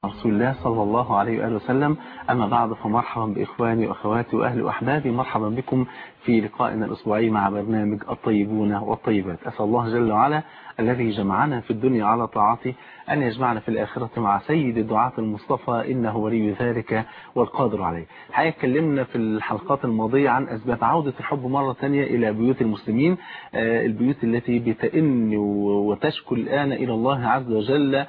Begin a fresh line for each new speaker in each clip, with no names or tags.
رسول الله صلى الله عليه وآله وسلم أما بعد فمرحبا بإخواني وأخواتي وأهلي وأحبابي مرحبا بكم في لقائنا الأسبوعي مع برنامج الطيبون والطيبات أسأل الله جل وعلا الذي جمعنا في الدنيا على طاعته أن يجمعنا في الآخرة مع سيد الدعاة المصطفى إنه ولي ذلك والقادر عليه حقيقة اتكلمنا في الحلقات الماضية عن أسباب عودة الحب مرة ثانية إلى بيوت المسلمين البيوت التي بتئن وتشكو الآن إلى الله عز وجل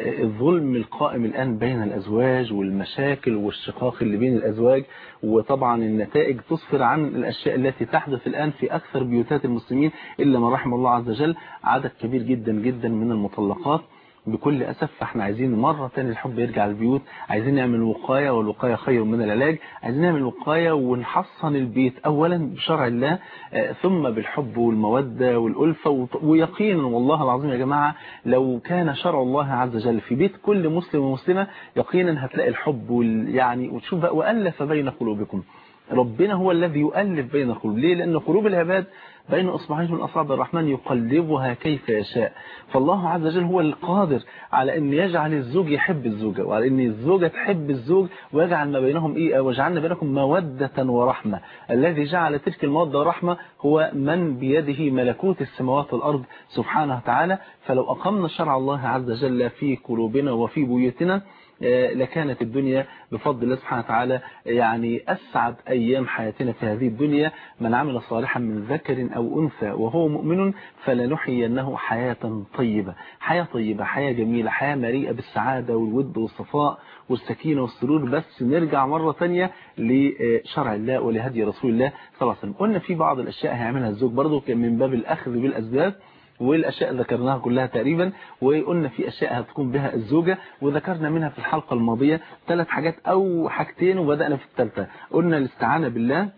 الظلم القائم الآن بين الأزواج والمشاكل والشقاق اللي بين الأزواج وطبعا النتائج تصفر عن الأشياء التي تحدث الآن في أكثر بيوتات المسلمين إلا ما رحم الله عز وجل عدد كبير جدا جدا من المطلقات بكل أسف فاحنا عايزين مرة تاني الحب يرجع البيوت عايزين نعمل وقاية والوقاية خير من العلاج عايزين نعمل وقاية ونحصن البيت أولا بشرع الله ثم بالحب والمودة والألفة ويقينا والله العظيم يا جماعة لو كان شرع الله عز وجل في بيت كل مسلم ومسلمة يقينا هتلاقي الحب وال يعني وتشوف بقى وألف بين قلوبكم ربنا هو الذي يؤلف بين القلوب ليه لأن قلوب العباد بين أصبعين من أصابع الرحمن يقلبها كيف يشاء فالله عز وجل هو القادر على أن يجعل الزوج يحب الزوجة وعلى أن الزوجة تحب الزوج ويجعل ما بينهم إيه وجعلنا بينكم مودة ورحمة الذي جعل تلك المودة والرحمة هو من بيده ملكوت السماوات والأرض سبحانه وتعالى فلو أقمنا شرع الله عز وجل في قلوبنا وفي بيوتنا لكانت الدنيا بفضل الله سبحانه وتعالى يعني أسعد أيام حياتنا في هذه الدنيا من عمل صالحا من ذكر أو أنثى وهو مؤمن فلنحيينه حياة طيبة حياة طيبة حياة جميلة حياة مليئة بالسعادة والود والصفاء والسكينة والسرور بس نرجع مرة ثانيه لشرع الله ولهدي رسول الله صلى الله عليه وسلم قلنا في بعض الأشياء هيعملها الزوج برضه من باب الأخذ بالأسباب والأشياء ذكرناها كلها تقريبا وقلنا في أشياء هتكون بها الزوجة وذكرنا منها في الحلقة الماضية ثلاث حاجات أو حاجتين وبدأنا في الثالثة قلنا الاستعانة بالله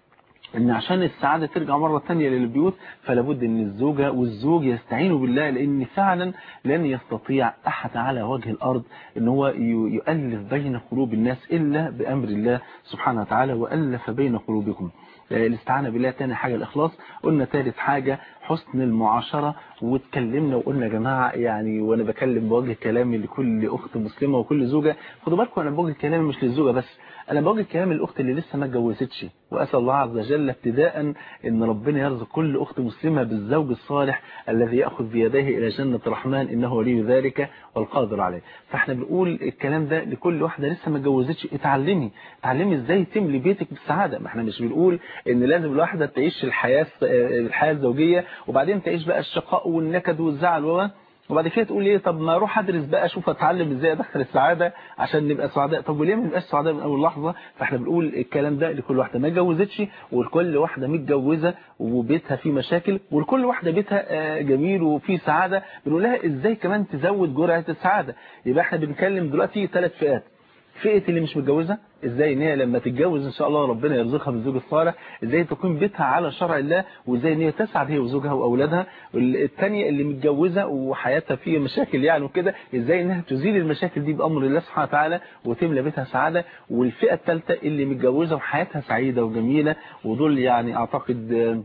ان عشان السعادة ترجع مرة ثانيه للبيوت فلابد ان الزوجة والزوج يستعينوا بالله لان فعلا لن يستطيع احد على وجه الارض ان هو يؤلف بين قلوب الناس الا بامر الله سبحانه وتعالى والف بين قلوبكم الاستعانة بالله تاني حاجة الإخلاص قلنا ثالث حاجة حسن المعاشرة واتكلمنا وقلنا يا جماعة يعني وأنا بكلم بوجه كلامي لكل أخت مسلمة وكل زوجة خدوا بالكم أنا بوجه كلامي مش للزوجة بس أنا بوجه كلامي للأخت اللي لسه ما اتجوزتش وأسأل الله عز وجل ابتداء إن ربنا يرزق كل أخت مسلمة بالزوج الصالح الذي يأخذ بيديه إلى جنة الرحمن إنه ولي ذلك والقادر عليه فاحنا بنقول الكلام ده لكل واحدة لسه ما اتجوزتش اتعلمي اتعلمي ازاي تملي بيتك بالسعادة ما احنا مش بنقول ان لازم الواحدة تعيش الحياة الحياة الزوجية وبعدين تعيش بقى الشقاء والنكد والزعل و وبعد كده تقول ايه طب ما اروح ادرس بقى اشوف اتعلم ازاي ادخل السعاده عشان نبقى سعداء طب وليه ما نبقاش سعداء من اول لحظه فاحنا بنقول الكلام ده لكل واحده ما اتجوزتش ولكل واحده متجوزه وبيتها فيه مشاكل ولكل واحده بيتها جميل وفيه سعاده بنقول لها ازاي كمان تزود جرعه السعاده يبقى احنا بنتكلم دلوقتي ثلاث فئات فئة اللي مش متجوزة ازاي ان هي لما تتجوز ان شاء الله ربنا يرزقها بالزوج الصالح ازاي تكون بيتها على شرع الله وازاي ان هي تسعد هي وزوجها واولادها الثانيه اللي متجوزة وحياتها فيها مشاكل يعني وكده ازاي انها تزيل المشاكل دي بامر الله سبحانه وتعالى وتملى بيتها سعادة والفئة الثالثه اللي متجوزة وحياتها سعيدة وجميلة ودول يعني اعتقد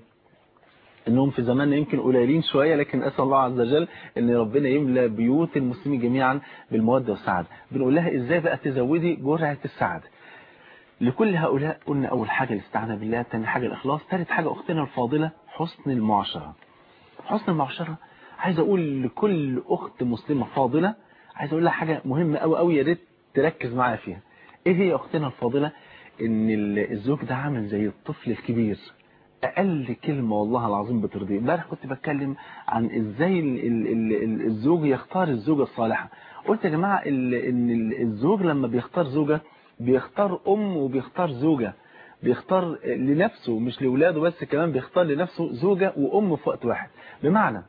انهم في زماننا يمكن قليلين شوية لكن اسال الله عز وجل ان ربنا يملى بيوت المسلمين جميعا بالمودة والسعادة بنقول لها ازاي بقى تزودي جرعة السعادة لكل هؤلاء قلنا اول حاجة الاستعانة بالله ثاني حاجة الاخلاص ثالث حاجة اختنا الفاضلة حسن المعاشرة حسن المعاشرة عايز اقول لكل اخت مسلمة فاضلة عايز اقول لها حاجة مهمة قوي قوي يا ريت تركز معايا فيها ايه هي اختنا الفاضلة ان الزوج ده عامل زي الطفل الكبير اقل كلمة والله العظيم بترضيه امبارح كنت بتكلم عن ازاي ال ال ال الزوج يختار الزوجة الصالحة قلت يا جماعة ان الزوج لما بيختار زوجة بيختار ام وبيختار زوجة بيختار لنفسه مش لولاده بس كمان بيختار لنفسه زوجة وام في وقت واحد بمعنى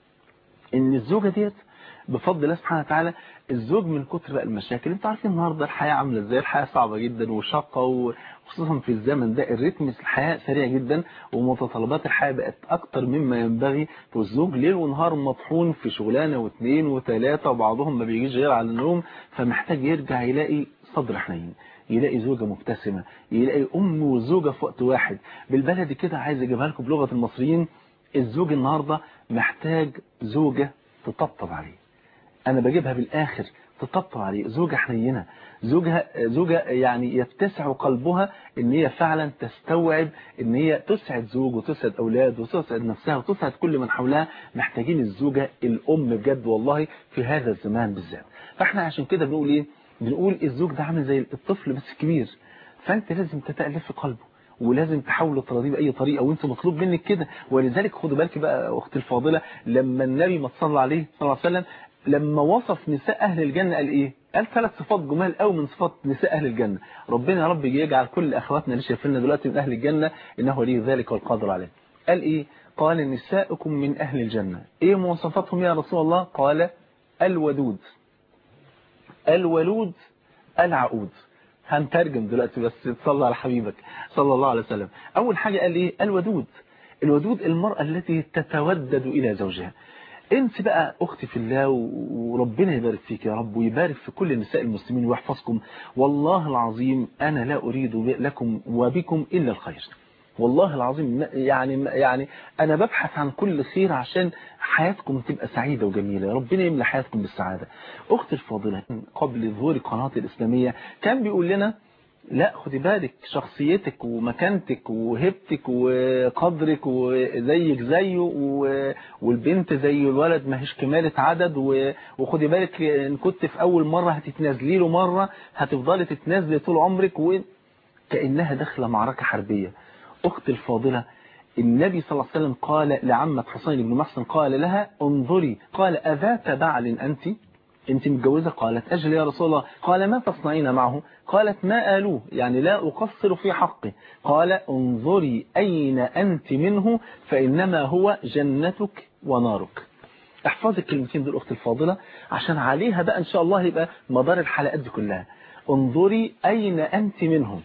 ان الزوجة ديت بفضل الله سبحانه وتعالى الزوج من كتر بقى المشاكل انتوا عارفين النهارده الحياه عامله ازاي الحياه صعبه جدا وشاقه وخصوصا في الزمن ده الريتم الحياه سريع جدا ومتطلبات الحياه بقت اكتر مما ينبغي والزوج ليل ونهار مطحون في شغلانه واثنين وثلاثه وبعضهم ما بيجيش غير على النوم فمحتاج يرجع يلاقي صدر حنين يلاقي زوجة مبتسمة يلاقي أم وزوجة في وقت واحد بالبلدي كده عايز أجيبها لكم بلغة المصريين الزوج النهاردة محتاج زوجة تطبطب عليه انا بجيبها بالاخر تطبطب عليه زوجة حنينة زوجها زوجة يعني يتسع قلبها ان هي فعلا تستوعب ان هي تسعد زوج وتسعد اولاد وتسعد نفسها وتسعد كل من حولها محتاجين الزوجة الام بجد والله في هذا الزمان بالذات فاحنا عشان كده بنقول ايه بنقول الزوج ده عامل زي الطفل بس كبير فانت لازم تتألف في قلبه ولازم تحاولوا تراضيه باي طريقه وانت مطلوب منك كده ولذلك خدوا بالك بقى اختي الفاضله لما النبي ما صلى عليه صلى الله عليه وسلم لما وصف نساء اهل الجنه قال ايه قال ثلاث صفات جمال قوي من صفات نساء اهل الجنه ربنا يا رب يجعل كل اخواتنا اللي شايفيننا دلوقتي من اهل الجنه انه ولي ذلك والقادر عليه قال ايه قال نساؤكم من اهل الجنه ايه مواصفاتهم يا رسول الله قال الودود الولود العقود هنترجم دلوقتي بس تصلى على حبيبك صلى الله عليه وسلم أول حاجة قال إيه الودود الودود المرأة التي تتودد إلى زوجها انت بقى أختي في الله وربنا يبارك فيك يا رب ويبارك في كل نساء المسلمين ويحفظكم والله العظيم أنا لا أريد لكم وبكم إلا الخير والله العظيم يعني يعني أنا ببحث عن كل خير عشان حياتكم تبقى سعيدة وجميلة ربنا يملى حياتكم بالسعادة أختي الفاضلة قبل ظهور القناة الإسلامية كان بيقول لنا لا خدي بالك شخصيتك ومكانتك وهبتك وقدرك وزيك زيه والبنت زي الولد ما هيش كمالة عدد وخدي بالك ان كنت في اول مرة هتتنازلي له مرة هتفضلي تتنازلي طول عمرك وكأنها داخلة معركة حربية أخت الفاضلة النبي صلى الله عليه وسلم قال لعمة حسين بن محسن قال لها انظري قال أذات بعل أنت أنت متجوزة قالت أجل يا رسول الله قال ما تصنعين معه قالت ما آلوه يعني لا أقصر في حقه قال انظري أين أنت منه فإنما هو جنتك ونارك احفظي الكلمتين دول أخت الفاضلة عشان عليها بقى إن شاء الله يبقى مدار الحلقات دي كلها انظري أين أنت منه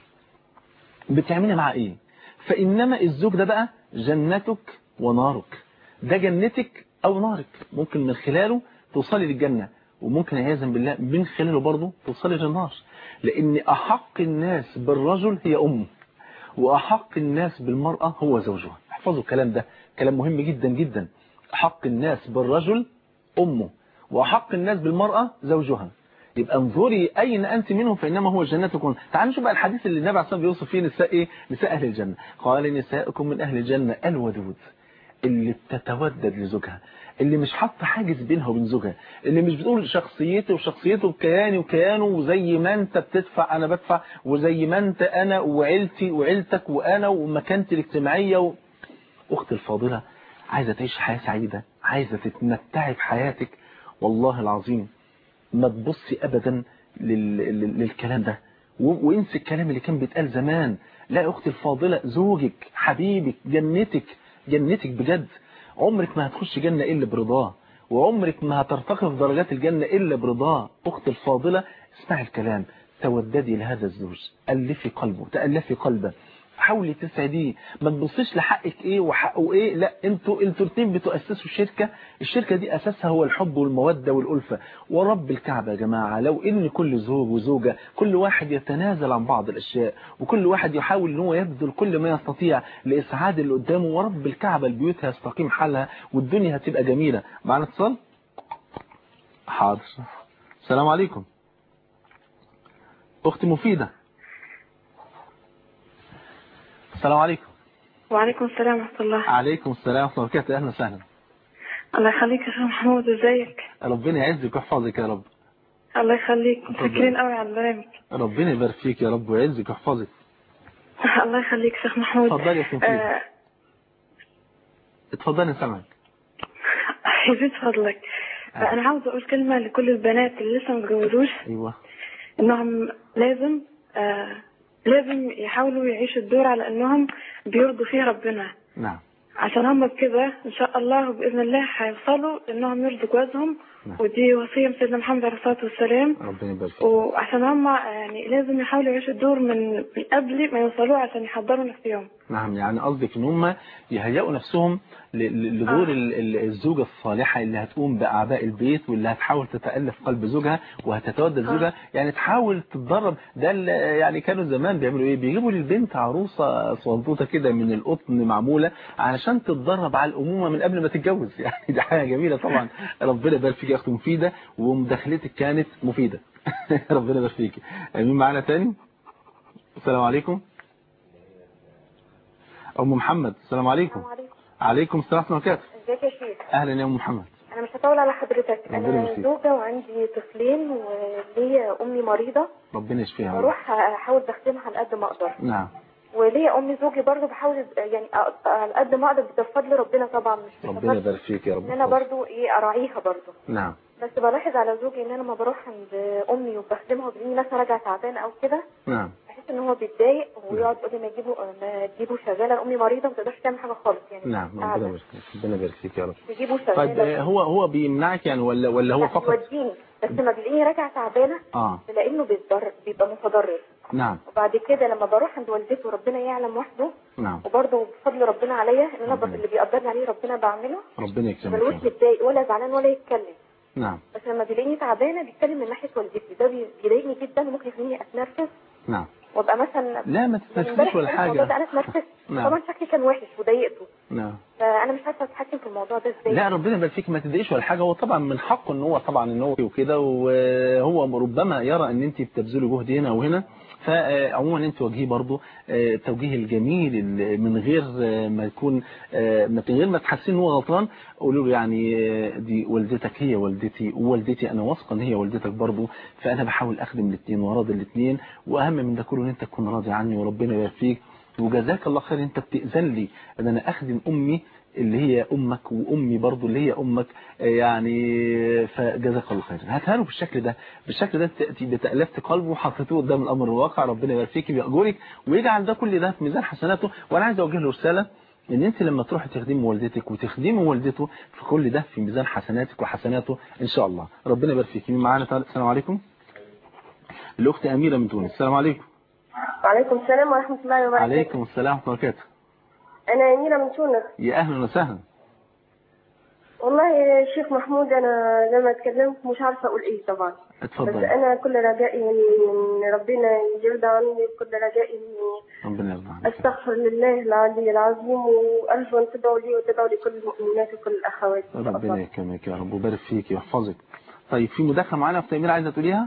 بتعملي مع إيه فإنما الزوج ده بقى جنتك ونارك ده جنتك أو نارك ممكن من خلاله توصلي للجنة وممكن عياذا بالله من خلاله برضه توصلي للنار لأن أحق الناس بالرجل هي أمه وأحق الناس بالمرأة هو زوجها احفظوا الكلام ده كلام مهم جدا جدا أحق الناس بالرجل أمه وأحق الناس بالمرأة زوجها يبقى انظري أين أنت منهم فإنما هو جنتكم تعالوا نشوف بقى الحديث اللي النبي عليه الصلاة بيوصف فيه نساء إيه نساء أهل الجنة قال نساءكم من أهل الجنة الودود اللي بتتودد لزوجها اللي مش حاطه حاجز بينها وبين زوجها اللي مش بتقول شخصيتي وشخصيته وكياني وكيانه وزي ما انت بتدفع انا بدفع وزي ما انت انا وعيلتي وعيلتك وانا ومكانتي الاجتماعيه و... اختي الفاضله عايزه تعيش حياه سعيده عايزه تتمتعي بحياتك والله العظيم ما تبصي ابدا لل... لل... للكلام ده و... وانسي الكلام اللي كان بيتقال زمان لا يا اختي الفاضله زوجك حبيبك جنتك جنتك بجد عمرك ما هتخش جنة إلا برضاه وعمرك ما هترتقي في درجات الجنة إلا برضاه أخت الفاضلة اسمعي الكلام توددي لهذا الزوج ألفي قلبه تألفي قلبه حاولي تسعديه ما تبصيش لحقك ايه وحقه ايه لا انتوا انتوا الاثنين بتؤسسوا شركه الشركه دي اساسها هو الحب والموده والالفه ورب الكعبه يا جماعه لو ان كل زوج وزوجه كل واحد يتنازل عن بعض الاشياء وكل واحد يحاول ان هو يبذل كل ما يستطيع لاسعاد اللي قدامه ورب الكعبه البيوت هيستقيم حالها والدنيا هتبقى جميله معنا اتصال حاضر السلام عليكم اختي مفيده السلام عليكم
وعليكم السلام ورحمة الله
عليكم السلام ورحمة الله وبركاته أهلا وسهلا
الله يخليك يا شيخ محمود ازيك
ربنا يعزك ويحفظك يا رب
الله يخليك متشكرين قوي على البرنامج
ربنا يبارك فيك يا رب ويعزك ويحفظك
الله يخليك يا شيخ محمود
اتفضلي يا سمسير
آه،
اتفضلي سامعك
يزيد فضلك
آه.
أنا عاوزة أقول كلمة لكل البنات اللي لسه ما اتجوزوش
ايوه
إنهم لازم آه لازم يحاولوا يعيشوا الدور على إنهم بيرضوا فيه ربنا
نعم
عشان هم بكده إن شاء الله وبإذن الله هيوصلوا إنهم يرضوا جوازهم
نعم.
ودي وصية من سيدنا محمد عليه الصلاة والسلام
ربنا يبارك فيك
وعشان هم يعني لازم يحاولوا يعيشوا الدور من من قبل ما يوصلوا عشان يحضروا نفسهم
نعم يعني قصدك ان هم يهيئوا نفسهم ل- ل- لدور
آه.
ال- ال- الزوجة الصالحة اللي هتقوم بأعباء البيت واللي هتحاول تتألف قلب زوجها وهتتودد
آه.
زوجها يعني تحاول تتدرب ده اللي يعني كانوا زمان بيعملوا ايه بيجيبوا للبنت عروسة صندوطة كده من القطن معمولة علشان تتدرب على الأمومة من قبل ما تتجوز يعني دي حاجة جميلة طبعا ربنا يبارك فيك يا اختي مفيده ومداخلتك كانت مفيده ربنا يبارك فيكي مين معانا تاني السلام عليكم ام محمد السلام عليكم
السلام عليكم
عليكم السلام ورحمه الله وبركاته
ازيك يا شيخ
اهلا يا ام محمد
انا مش هطول على حضرتك
ربنا
انا
يشفيك.
زوجة وعندي طفلين وليا امي مريضة
ربنا يشفيها يا رب.
بروح احاول بخدمها على قد ما اقدر
نعم
وليا امي زوجي برضو بحاول يعني أ- على قد ما اقدر بفضل ربنا طبعا مش
ربنا
بفضل
يبارك فيك يا رب
ان انا برضو ايه اراعيها برضو
نعم
بس بلاحظ على زوجي ان انا لما بروح عند امي وبخدمها وبيجيني مثلا راجعه تعبانه او كده
نعم
بحس ان هو بيتضايق ويقعد يقول لي ما تجيبوا ما تجيبوا شغاله امي مريضه ما تقدرش تعمل حاجه خالص يعني
نعم ربنا
قاعدة.
يبارك فيك ربنا يبارك فيك يا رب
تجيبوا
طيب
شغاله
آه، هو هو بيمنعك يعني ولا ولا هو
لا،
فقط
يوديني بس لما بيلاقيني راجعه تعبانه
اه
لانه بيتضر بيبقى متضرر
نعم
وبعد كده لما بروح عند والدته ربنا يعلم وحده
نعم
وبرضه بفضل ربنا عليا ان انا ب-
ربنا.
اللي بيقدرني عليه ربنا بعمله
ربنا
ما
يكرمك يا
بلوش
رب.
متضايق ولا زعلان ولا يتكلم
نعم
بس لما بيلاقيني تعبانه بيتكلم من ناحيه والدتي ده بي- بيضايقني جدا وممكن يخليني اتنرفز
نعم
وابقى مثلا
لا ما
من
تتنفسش
امبارح
ولا
امبارح الموضوع ده
حاجه
انا اتنرفزت
نعم.
طبعا شكلي كان وحش وضايقته
نعم
فانا مش عارفه اتحكم في الموضوع ده ازاي
لا ربنا يبارك فيك ما تضايقش ولا حاجه هو طبعا من حقه ان هو طبعا ان هو وكده وهو ربما يرى ان انت بتبذلي جهد هنا وهنا فعموما انت وجهيه برضه آه، التوجيه الجميل اللي من غير آه، ما يكون آه، من غير ما تحسين ان هو غلطان قولوا له يعني آه، دي والدتك هي والدتي ووالدتي انا واثقه ان هي والدتك برضه فانا بحاول اخدم الاثنين وراضي الاثنين واهم من ده كله ان انت تكون راضي عني وربنا يبارك فيك وجزاك الله خير انت بتأذن لي ان انا اخدم امي اللي هي امك وامي برضو اللي هي امك آه، يعني فجزاك الله خير هاتها له بالشكل ده بالشكل ده تاتي بتالفت قلبه وحطيته قدام الامر الواقع ربنا يبارك فيك بيأجرك ويجعل ده كل ده في ميزان حسناته وانا عايز اوجه له رساله ان انت لما تروحي تخدمي والدتك وتخدمي والدته في كل ده في ميزان حسناتك وحسناته ان شاء الله ربنا يبارك فيك مين معانا تعالى السلام عليكم الاخت اميره من تونس السلام عليكم
وعليكم السلام ورحمة الله وبركاته
عليكم السلام ورحمه الله وبركاته
أنا أميرة من تونس
يا اهلا وسهلا
والله يا شيخ محمود أنا لما تكلمت مش عارفة أقول إيه طبعا بس
اتفضل
أنا كل رجائي إن ربنا يرضى عني كل رجائي إني
ربنا يرضى عنك
أستغفر لله العلي العظيم وأرجو أن تدعوا لي وتدعوا لكل المؤمنات وكل الأخوات إن شاء
ربنا
الله.
يكرمك يا رب ويبارك فيك ويحفظك طيب في مداخله معانا يا اخت اميره عايزه تقوليها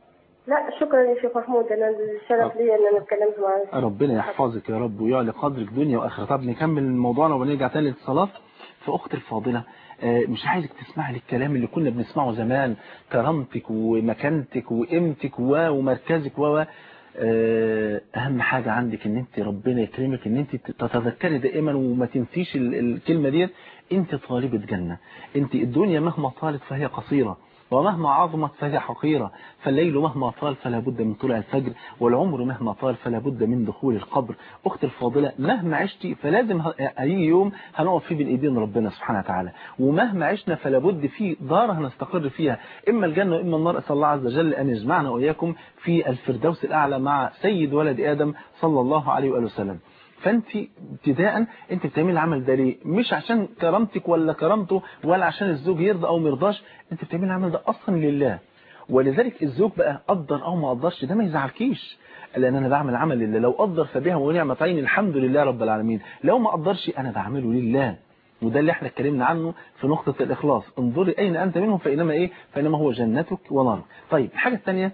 لا شكرا يا شيخ محمود أنا الشرف لي أن أنا اتكلمت معك
ربنا يحفظك يا رب ويعلي قدرك دنيا واخره طب نكمل موضوعنا ونرجع تاني للاتصالات فاختي الفاضله آه، مش عايزك تسمعي الكلام اللي كنا بنسمعه زمان كرامتك ومكانتك وقيمتك و- ومركزك و و- آه، اهم حاجه عندك ان انت ربنا يكرمك ان انت تتذكري دائما وما تنسيش ال- الكلمه ديت انت طالبه جنه انت الدنيا مهما طالت فهي قصيره ومهما عظمت فهي حقيرة فالليل مهما طال فلا بد من طلوع الفجر والعمر مهما طال فلا بد من دخول القبر أختي الفاضلة مهما عشتي فلازم ه- هيجي يوم هنقف فيه بين ايدين ربنا سبحانه وتعالى ومهما عشنا فلا بد في دار هنستقر فيها إما الجنة وإما النار أسأل الله عز وجل أن يجمعنا وإياكم في الفردوس الأعلى مع سيد ولد آدم صلى الله عليه وآله وسلم فانت ابتداء انت بتعمل العمل ده ليه مش عشان كرامتك ولا كرامته ولا عشان الزوج يرضى او ما يرضاش انت بتعمل العمل ده اصلا لله ولذلك الزوج بقى قدر او ما قدرش ده ما يزعلكيش لان انا بعمل عمل لله لو قدر فبها ونعمة عين الحمد لله رب العالمين لو ما قدرش انا بعمله لله وده اللي احنا اتكلمنا عنه في نقطة الإخلاص انظري أين أنت منهم فإنما إيه فإنما هو جنتك ونارك طيب الحاجة الثانية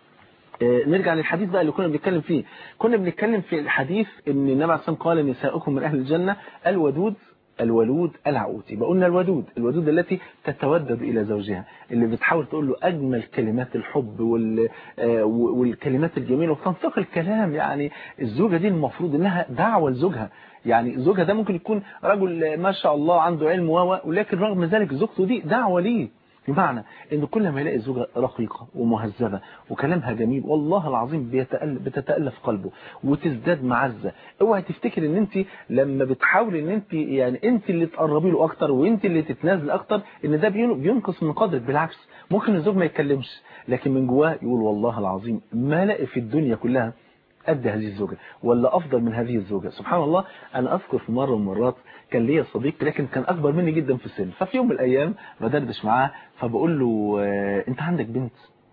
آه، نرجع للحديث بقى اللي كنا بنتكلم فيه كنا بنتكلم في الحديث ان النبي عليه الصلاه والسلام قال نساؤكم من اهل الجنه الودود الولود العقود يبقى قلنا الودود الودود التي تتودد الى زوجها اللي بتحاول تقول له اجمل كلمات الحب وال آه، والكلمات الجميله وتنسيق الكلام يعني الزوجه دي المفروض انها دعوه لزوجها يعني زوجها ده ممكن يكون رجل ما شاء الله عنده علم و ولكن رغم ذلك زوجته دي دعوه ليه بمعنى ان كل ما يلاقي زوجة رقيقة ومهذبة وكلامها جميل والله العظيم بيتألف بتتألف قلبه وتزداد معزة اوعي تفتكر ان انت لما بتحاولي ان انت يعني انت اللي تقربي له اكتر وانت اللي تتنازل اكتر ان ده بين- بينقص من قدرك بالعكس ممكن الزوج ما يتكلمش لكن من جواه يقول والله العظيم ما لاقي في الدنيا كلها قد هذه الزوجة ولا أفضل من هذه الزوجة سبحان الله أنا أذكر في مرة من المرات كان ليا صديق لكن كان أكبر مني جدا في السن ففي يوم من الأيام بدردش معاه فبقول له آه، أنت عندك بنت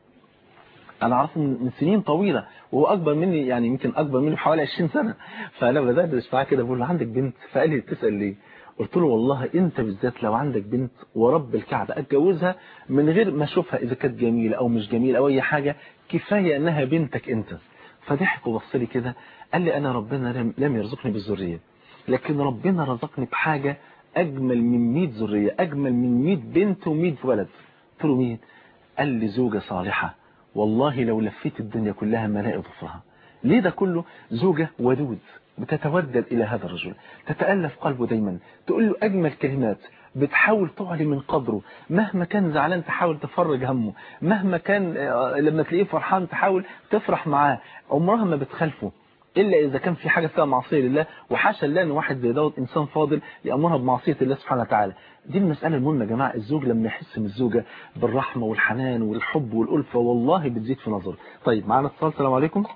أنا أعرفه من من سنين طويلة وهو أكبر مني يعني يمكن أكبر مني بحوالي 20 سنة فأنا بدردش معاه كده بقول له عندك بنت فقال لي تسأل ليه قلت له والله انت بالذات لو عندك بنت ورب الكعبة اتجوزها من غير ما اشوفها اذا كانت جميلة او مش جميلة او اي حاجة كفاية انها بنتك انت فضحك وبص لي كده قال لي انا ربنا لم- لم يرزقني بالذرية لكن ربنا رزقني بحاجة اجمل من 100 ذرية اجمل من 100 بنت و100 ولد قلت له مين قال لي زوجة صالحة والله لو لفيت الدنيا كلها ما لاقي ضفرها ليه ده كله زوجة ودود بتتودد إلى هذا الرجل تتألف قلبه دايما تقول له أجمل كلمات بتحاول تعلي من قدره مهما كان زعلان تحاول تفرج همه مهما كان آه، لما تلاقيه فرحان تحاول تفرح معاه عمرها ما بتخالفه إلا إذا كان في حاجة فيها معصية لله وحاشا الله أن واحد زي دوت إنسان فاضل يأمرها بمعصية الله سبحانه وتعالى دي المسألة المهمة يا جماعة الزوج لما يحس من الزوجة بالرحمة والحنان والحب والألفة والله بتزيد في نظره طيب معنا اتصال السلام عليكم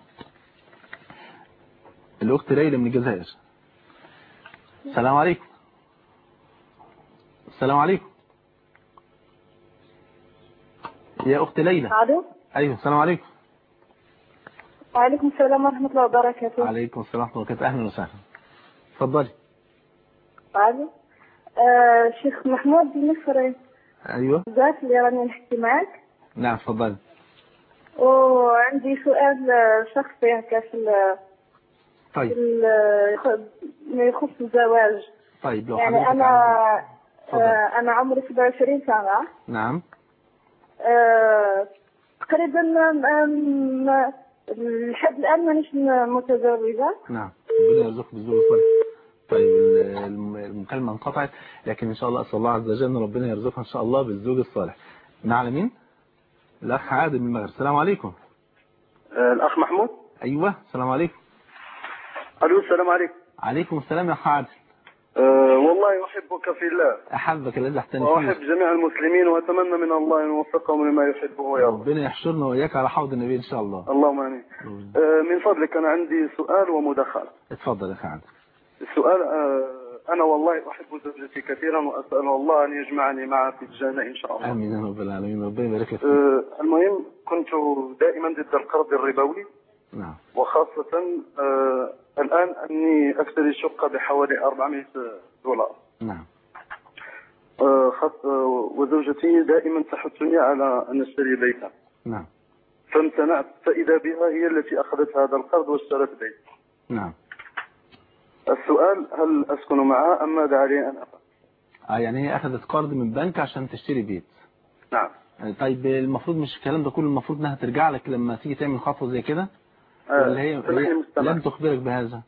الأخت ليلى من الجزائر السلام عليكم السلام عليكم يا أخت ليلى
الو
أيوه السلام عليكم
وعليكم السلام ورحمة الله وبركاته
عليكم السلام ورحمة الله وبركاته أهلا وسهلا اتفضلي
الو آه شيخ محمود بالنصر
أيوه
بزاف اللي راني نحكي معك
نعم اتفضلي
وعندي سؤال آه، شخصي هكا في ال- في
طيب
ال- يخ- ما يخص الزواج
طيب لو
يعني
حضرتك
أنا
عايزة- اتفضل.
آه أنا عمري 27 سنة
نعم
آه، تقريبا آم، آم، لحد الآن مانيش متزوجة
نعم ربنا يرزقك بالزوج الصالح طيب ال- الم- المكالمة انقطعت لكن إن شاء الله أسأل الله عز وجل أن ربنا يرزقنا إن شاء الله بالزوج الصالح معنا مين؟ الأخ عادل من المغرب السلام عليكم
آه، الأخ محمود
أيوه السلام عليكم
ألو السلام عليكم
عليكم السلام يا أخ عادل
أه والله أحبك في الله
أحبك الذي أحتني
وأحب
فيه
جميع المسلمين وأتمنى من الله أن يوفقهم لما يحبه يا رب
ربنا يحشرنا وإياك على حوض النبي إن شاء الله
اللهم آمين أه من فضلك أنا عندي سؤال ومداخلة
اتفضل يا أخ عادل
السؤال أه أنا والله أحب زوجتي كثيرا وأسأل الله أن يجمعني معها في الجنة إن شاء الله
آمين يا رب العالمين ربنا يبارك لك فيك
أه المهم كنت دائما ضد القرض الربوي
نعم
وخاصة أه الآن أني أشتري شقة بحوالي 400 دولار
نعم
آه، خاص آه، وزوجتي دائما تحثني على أن أشتري بيتا
نعم
فامتنعت فإذا بها هي التي أخذت هذا القرض واشترت بيت
نعم
السؤال هل أسكن معها أم ماذا علي أن أفعل
آه يعني هي أخذت قرض من بنك عشان تشتري بيت
نعم
طيب المفروض مش الكلام ده كله المفروض انها ترجع لك لما تيجي تعمل خطوه زي كده
آه،
ولا هي,
سامحني
هي
مستمع.
لم تخبرك بهذا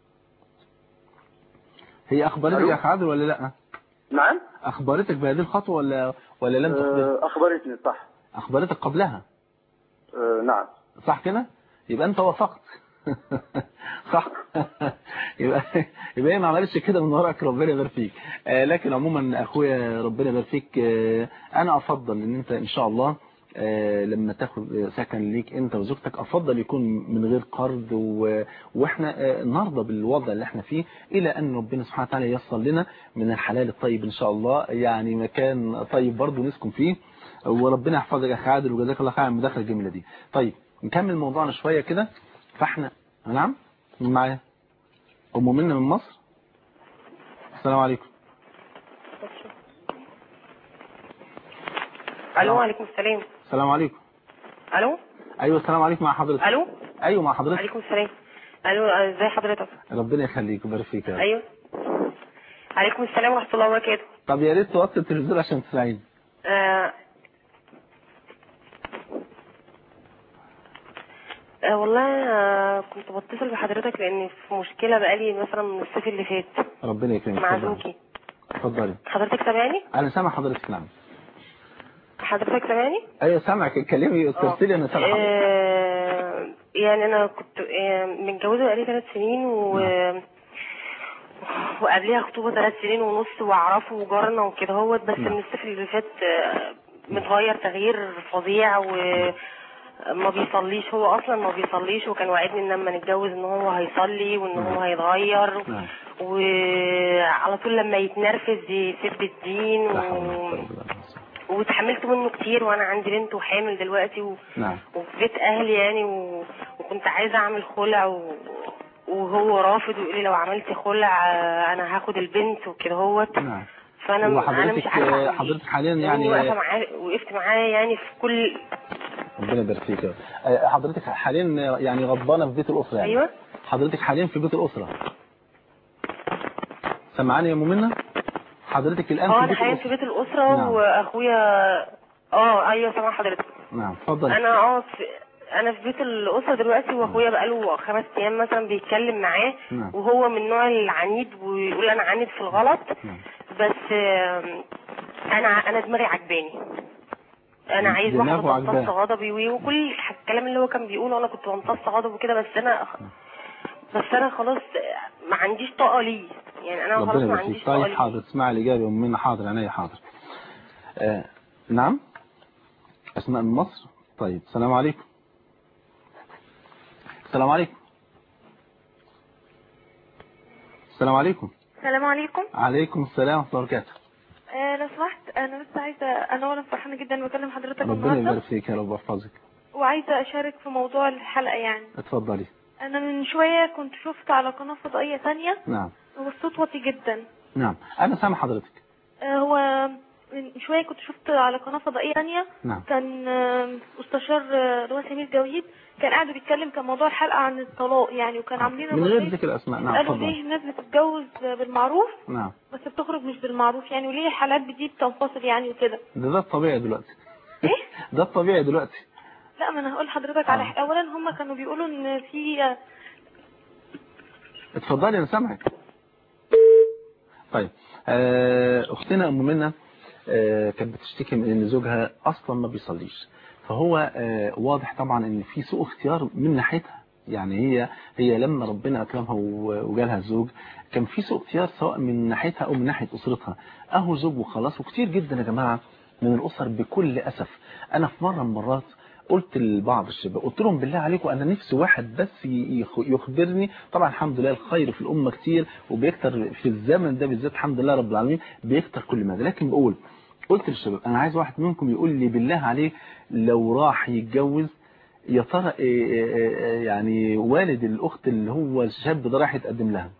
هي اخبرتك
ألو؟
يا اخ عادل ولا لا
نعم
اخبرتك بهذه الخطوه ولا ولا لم تخبرك
آه، أخبرتني صح
اخبرتك قبلها
آه، نعم
صح كده يبقى انت وافقت صح يبقى يبقى هي ما عملتش كده من وراك ربنا يبارك فيك آه لكن عموما اخويا ربنا يبارك فيك آه انا افضل ان انت ان شاء الله آه لما تاخد سكن ليك انت وزوجتك افضل يكون من غير قرض و... واحنا آه نرضى بالوضع اللي احنا فيه الى ان ربنا سبحانه وتعالى ييسر لنا من الحلال الطيب ان شاء الله يعني مكان طيب برضه نسكن فيه وربنا يحفظك يا اخ عادل وجزاك الله خير على المداخله الجميله دي طيب نكمل موضوعنا شويه كده فاحنا نعم مين معايا ام منى من مصر السلام عليكم
الو وعليكم السلام
السلام عليكم
الو
ايوه السلام عليكم مع حضرتك
الو
ايوه مع حضرتك
عليكم السلام الو آه، ازي حضرتك
ربنا يخليك ويبارك فيك يا رب.
ايوه عليكم السلام ورحمه الله وبركاته
طب يا ريت توطي التلفزيون عشان تسمعيني
آه آه والله آه كنت بتصل بحضرتك لان في مشكله بقالي مثلا من الصيف اللي فات
ربنا يكرمك
مع
اتفضلي.
زوجي
اتفضلي
حضرتك سامعني
انا سامع حضرتك نعم
حضرتك سامعني
ايوه سامعك اتكلمي ارسلي انا سامع حضرتك
آه يعني انا كنت آه متجوزه بقالي ثلاث سنين و وقبليها خطوبه ثلاث سنين ونص واعرفه وجارنا وكده هوت بس
نعم.
من الصيف اللي فات آه، متغير تغيير فظيع وما بيصليش هو اصلا ما بيصليش وكان وعدني ان لما نتجوز ان هو هيصلي وان هو هيتغير
نعم.
وعلى طول لما يتنرفز يسب الدين
لا حول ولا
و...
قوة إلا بالله.
واتحملت منه كتير وانا عندي بنت وحامل دلوقتي و...
نعم
وفي بيت اهلي يعني و... وكنت عايزه اعمل خلع و... وهو رافض ويقول لي لو عملتي خلع آه، انا هاخد البنت وكده هوت
نعم
فانا
هو
انا مش
حضرتك
عارفه أعمل إيه.
حضرتك حاليا يعني
واقفه معاه وقفت معاه يعني في كل
ربنا يبارك فيك يا رب. آه، حضرتك حاليا يعني غضبانه في بيت الاسره يعني
ايوه
حضرتك حاليا في بيت الاسره سمعاني يا مؤمنه حضرتك الان
اه
في
انا
بيت
حاليا في
الاسره
بيت الاسره
نعم.
واخويا اه ايوه سامع حضرتك
نعم اتفضل
انا اه في انا في بيت الاسره دلوقتي واخويا بقاله خمس ايام مثلا بيتكلم معاه
نعم.
وهو من النوع العنيد ويقول انا عاند في الغلط
نعم.
بس آم، انا انا دماغي عجباني انا عايز
دماغه
واحده تمتص
عجباه.
غضبي وي- وكل الكلام اللي هو كان بيقوله انا كنت بمتص غضب وكده بس انا بس انا خلاص ما عنديش طاقه ليه يعني انا خلاص
ربنا
ما
يبارك
عنديش
فيك
طاقه
طيب
ليه
حاضر اسمع الاجابه يا أمنا حاضر عينيا حاضر آه نعم اسماء من مصر طيب السلام عليكم السلام عليكم السلام عليكم
السلام عليكم
عليكم السلام ورحمه الله وبركاته
آه لو سمحت انا بس عايزه انا اولا فرحانه جدا بكلم حضرتك
ربنا
النهارده
يبارك فيك يا رب يحفظك
وعايزه اشارك في موضوع الحلقه يعني
اتفضلي
انا من شويه كنت شفت على قناه فضائيه ثانيه
نعم
هو الصوت واطي جدا
نعم انا سامع حضرتك
آه هو من شويه كنت شفت على قناه فضائيه ثانيه
نعم
كان آه، مستشار آه، اللي هو سمير جويد كان قاعد بيتكلم كان موضوع الحلقه عن الطلاق يعني وكان عاملين
من غير
الرصيد.
ذكر اسماء نعم
قالوا
اتفضل
ليه الناس بتتجوز بالمعروف
نعم
بس بتخرج مش بالمعروف يعني وليه الحالات دي بتنفصل يعني وكده
ده ده الطبيعي دلوقتي
ايه
ده الطبيعي دلوقتي
لا ما انا هقول لحضرتك على
آه.
حاجة. اولا هم كانوا بيقولوا ان في
اتفضلي انا سامعك طيب آه، اختنا ام منى آه، كانت بتشتكي من ان زوجها اصلا ما بيصليش فهو آه، واضح طبعا ان في سوء اختيار من ناحيتها يعني هي هي لما ربنا اكرمها و- وجالها الزوج كان في سوء اختيار سواء من ناحيتها او من ناحيه اسرتها اهو زوج وخلاص وكتير جدا يا جماعه من الاسر بكل اسف انا في مره من المرات قلت لبعض الشباب قلت لهم بالله عليكم انا نفسي واحد بس يخ- يخبرني طبعا الحمد لله الخير في الامه كتير وبيكتر في الزمن ده بالذات الحمد لله رب العالمين بيكتر كل ماذا لكن بقول قلت للشباب انا عايز واحد منكم يقول لي بالله عليه لو راح يتجوز يا ترى إيه- إيه- إيه يعني والد الاخت اللي هو الشاب ده راح يتقدم لها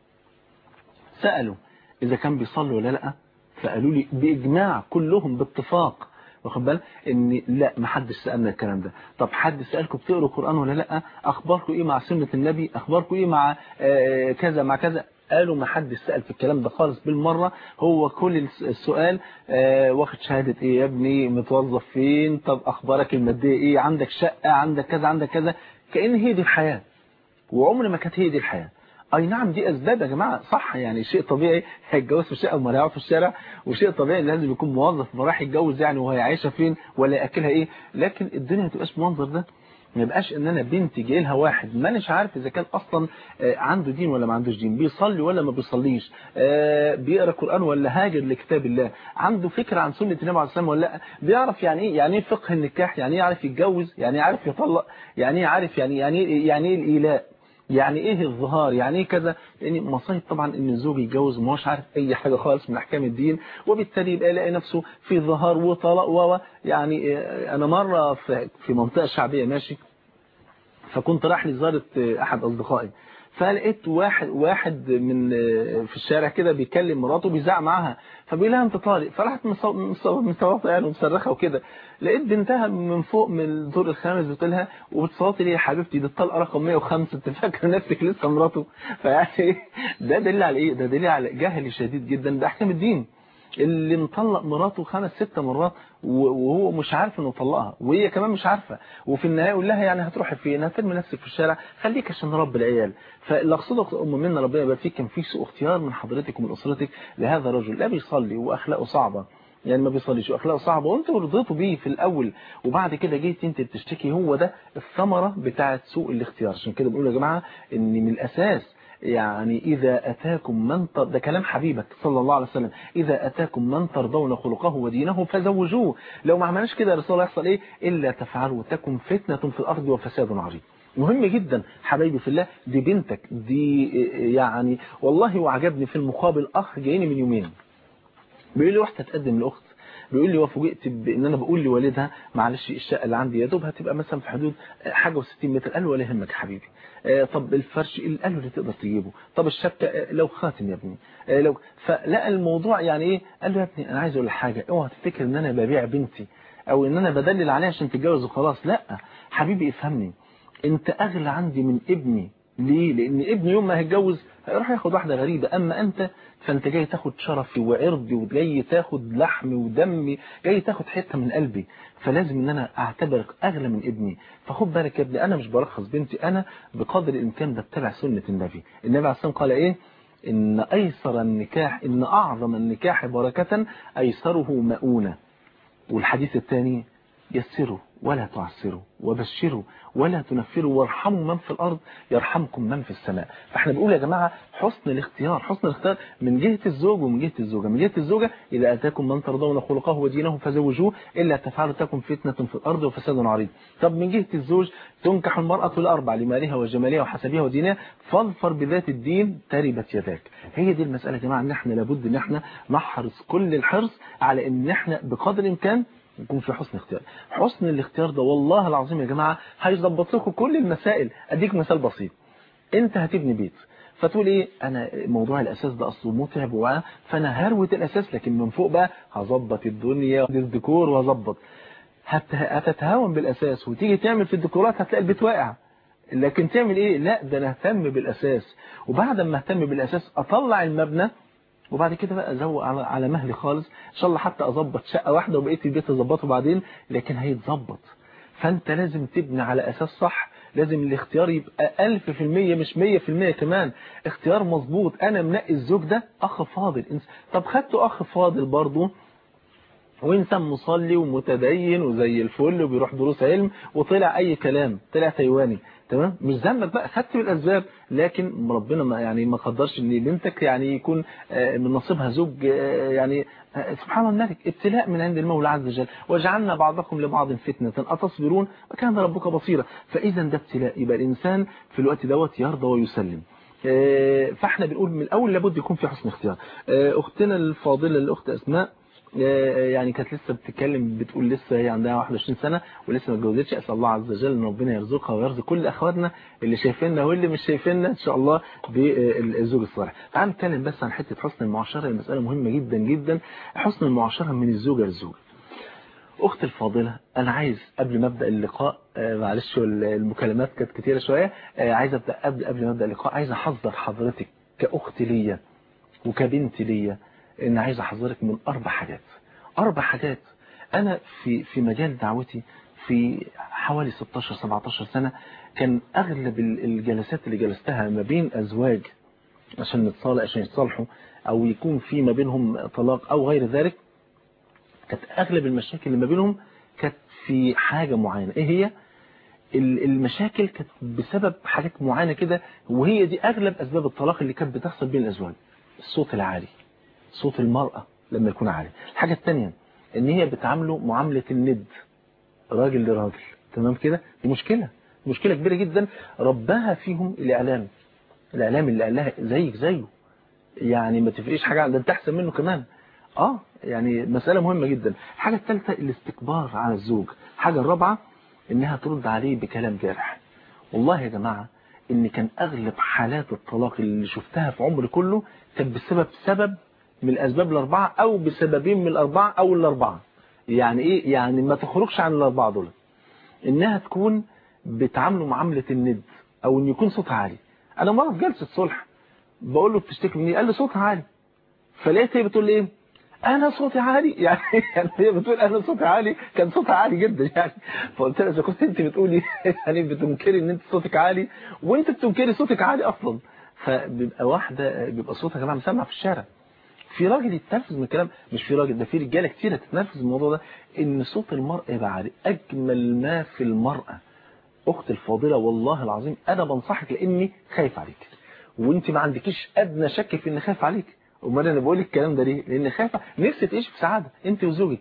سالوا اذا كان بيصلي ولا لا فقالوا لي باجماع كلهم باتفاق واخد بالك ان لا ما حدش سالنا الكلام ده طب حد سالكم بتقروا قران ولا لا اخباركم ايه مع سنه النبي اخباركم ايه مع آه، كذا مع كذا قالوا ما حدش سال في الكلام ده خالص بالمره هو كل الس- السؤال آه، واخد شهاده ايه يا ابني متوظف فين طب اخبارك الماديه ايه عندك شقه عندك كذا عندك كذا كان هي دي الحياه وعمر ما كانت هي دي الحياة اي نعم دي اسباب يا جماعه صح يعني شيء طبيعي هيتجوز في الشقه وما هيقعد في الشارع وشيء طبيعي لازم يكون موظف ما راح يتجوز يعني وهي عايشه فين ولا ياكلها ايه لكن الدنيا ما تبقاش بالمنظر ده ما يبقاش ان انا بنتي جاي لها واحد مانيش عارف اذا كان اصلا آه، عنده دين ولا ما عندوش دين بيصلي ولا ما بيصليش آه، بيقرا قران ولا هاجر لكتاب الله عنده فكره عن سنه النبي عليه الصلاه والسلام ولا لا بيعرف يعني ايه يعني ايه فقه النكاح يعني ايه يعرف يتجوز يعني ايه عارف يطلق يعني ايه عارف يعني يعني ايه يعني ايه الايلاء يعني ايه الظهار يعني ايه كذا يعني مصايب طبعا ان الزوج يتجوز ما هوش عارف اي حاجه خالص من احكام الدين وبالتالي يبقى يلاقي نفسه في ظهار وطلاق و يعني آه، انا مره في في منطقه شعبيه ماشي فكنت رايح لزياره آه، احد اصدقائي فلقيت واحد واحد من آه، في الشارع كده بيكلم مراته بيزعق معاها فبيقول لها انت طالق فراحت مصو- مصو- مصوته يعني ومصرخه وكده لقيت بنتها من فوق من الدور الخامس بتقول لها وبتصوتي ليه يا حبيبتي دي الطلقه رقم 105 انت فاكره نفسك لسه مراته فيعني إيه؟ ده دليل على ايه ده دليل على جهل شديد جدا باحكام الدين اللي مطلق مراته خمس ست مرات و- وهو مش عارف انه طلقها وهي كمان مش عارفه وفي النهايه يقول لها يعني هتروحي فين هترمي نفسك في الشارع خليك عشان رب العيال فاللي اقصده ام منا ربنا يبارك فيك كان في سوء اختيار من حضرتك ومن اسرتك لهذا الرجل لا بيصلي واخلاقه صعبه يعني ما بيصليش واخلاقه صعبه وانت رضيتوا بيه في الاول وبعد كده جيت انت بتشتكي هو ده الثمره بتاعه سوء الاختيار عشان كده بنقول يا جماعه ان من الاساس يعني إذا أتاكم من تر... ده كلام حبيبك صلى الله عليه وسلم إذا أتاكم من ترضون خلقه ودينه فزوجوه لو ما عملناش كده يا رسول الله يحصل إيه إلا تفعلوا تكن فتنة في الأرض وفساد عظيم مهم جدا حبايبي في الله دي بنتك دي يعني والله وعجبني في المقابل أخ جايني من يومين بيقول لي واحدة تقدم لأخت بيقول لي وفوجئت بان انا بقول لوالدها معلش الشقه اللي عندي يا دوب هتبقى مثلا في حدود حاجه و60 متر قال له ولا يهمك يا حبيبي آه، طب الفرش قال له اللي تقدر تجيبه طب الشبكه آه، لو خاتم يا ابني آه، لو فلقى الموضوع يعني ايه قال له يا ابني انا عايز اقول لك حاجه اوعى تفتكر ان انا ببيع بنتي او ان انا بدلل عليها عشان تتجوز وخلاص لا حبيبي افهمني انت اغلى عندي من ابني ليه لان ابني يوم ما هيتجوز هيروح ياخد واحده غريبه اما انت فانت جاي تاخد شرفي وعرضي وجاي تاخد لحمي ودمي جاي تاخد حته من قلبي فلازم ان انا اعتبرك اغلى من ابني فخد بالك يا ابني انا مش برخص بنتي انا بقدر الامكان بتبع سنه النبي النبي عليه الصلاه والسلام قال ايه ان ايسر النكاح ان اعظم النكاح بركه ايسره مؤونه والحديث الثاني يسروا ولا تعسروا وبشروا ولا تنفروا وارحموا من في الأرض يرحمكم من في السماء فاحنا بنقول يا جماعة حسن الاختيار حسن الاختيار من جهة الزوج ومن جهة الزوجة من جهة الزوجة إذا أتاكم من ترضون خلقه ودينه فزوجوه إلا تفعلوا تكن فتنة في الأرض وفساد عريض طب من جهة الزوج تنكح المرأة الأربع لمالها وجمالها وحسبها ودينها فاظفر بذات الدين تربت يداك هي دي المسألة يا جماعة ان احنا لابد ان احنا نحرص كل الحرص على ان احنا بقدر الامكان يكون في حسن اختيار حسن الاختيار ده والله العظيم يا جماعة هيظبط لكم كل المسائل اديك مثال بسيط انت هتبني بيت فتقول ايه انا موضوع الاساس ده اصله متعب وعا فانا هروت الاساس لكن من فوق بقى هظبط الدنيا الديكور وهظبط هت- هتتهاون بالاساس وتيجي تعمل في الديكورات هتلاقي البيت واقع لكن تعمل ايه لا ده انا اهتم بالاساس وبعد ما اهتم بالاساس اطلع المبنى وبعد كده بقى ازوق على على مهلي خالص ان شاء الله حتى اظبط شقه واحده وبقيه البيت اظبطه بعدين لكن هيتظبط فانت لازم تبني على اساس صح لازم الاختيار يبقى ألف في المية مش مية في المية كمان اختيار مظبوط انا منقي الزوج ده اخ فاضل إنس- طب خدته اخ فاضل برضه وانت مصلي ومتدين وزي الفل وبيروح دروس علم وطلع اي كلام طلع تايواني تمام مش ذنبك بقى خدت بالاسباب لكن ربنا ما يعني ما قدرش ان بنتك يعني يكون آه، من نصيبها زوج آه، يعني آه، سبحان الملك ابتلاء من عند المولى عز وجل وجعلنا بعضكم لبعض فتنة أتصبرون وكان ربك بصيرا فإذا ده ابتلاء يبقى الإنسان في الوقت دوت يرضى ويسلم آه، فاحنا بنقول من الأول لابد يكون في حسن اختيار آه، أختنا الفاضلة الأخت أسماء يعني كانت لسه بتتكلم بتقول لسه هي عندها 21 سنة ولسه ما اتجوزتش اسال الله عز وجل ان ربنا يرزقها ويرزق كل اخواتنا اللي شايفيننا واللي مش شايفيننا ان شاء الله بالزوج الصالح تعال نتكلم بس عن حته حسن المعاشره المساله مهمه جدا جدا حسن المعاشره من الزوجه للزوج اختي الفاضله انا عايز قبل ما ابدا اللقاء آه، معلش المكالمات كانت كتيره شويه آه، عايز ابدا قبل قبل ما ابدا اللقاء عايز احذر حضرتك كاخت ليا وكبنت ليا ان عايز احذرك من اربع حاجات اربع حاجات انا في في مجال دعوتي في حوالي 16 17 سنة كان اغلب ال- الجلسات اللي جلستها ما بين ازواج عشان نتصالح عشان يتصالحوا او يكون في ما بينهم طلاق او غير ذلك كانت اغلب المشاكل اللي ما بينهم كانت في حاجة معينة ايه هي ال- المشاكل كانت بسبب حاجات معينة كده وهي دي اغلب اسباب الطلاق اللي كانت بتحصل بين الازواج الصوت العالي صوت المرأة لما يكون عالي الحاجة الثانية ان هي بتعامله معاملة الند راجل لراجل تمام كده دي مشكلة مشكلة كبيرة جدا ربها فيهم الاعلام الاعلام اللي قال لها زيك زيه يعني ما تفرقش حاجة ده انت احسن منه كمان اه يعني مسألة مهمة جدا الحاجة الثالثة الاستكبار على الزوج الحاجة الرابعة انها ترد عليه بكلام جارح والله يا جماعة ان كان اغلب حالات الطلاق اللي شفتها في عمري كله كانت بسبب سبب من الاسباب الاربعة او بسببين من الاربعة او الاربعة يعني ايه يعني ما تخرجش عن الاربعة دول انها تكون بتعامله معاملة الند او ان يكون صوتها عالي انا مرة في جلسة صلح بقول له بتشتكي مني قال لي صوتها عالي فلقيت هي بتقول لي ايه انا صوتي عالي يعني يعني هي بتقول انا صوتي عالي كان صوتها عالي جدا يعني فقلت لها اذا كنت انت بتقولي يعني بتنكري ان انت صوتك عالي وانت بتنكري صوتك عالي اصلا فبيبقى واحده بيبقى صوتها يا جماعه مسمع في الشارع في راجل يتنرفز من الكلام مش في راجل ده في رجاله كتيره تتنرفز من الموضوع ده ان صوت المراه يبقى عالي اجمل ما في المراه اخت الفاضله والله العظيم انا بنصحك لاني خايف عليك وانت ما عندكيش ادنى شك في اني خايف عليك امال انا بقول لك الكلام ده ليه لان خايفه نفسي تعيش في سعاده انت وزوجك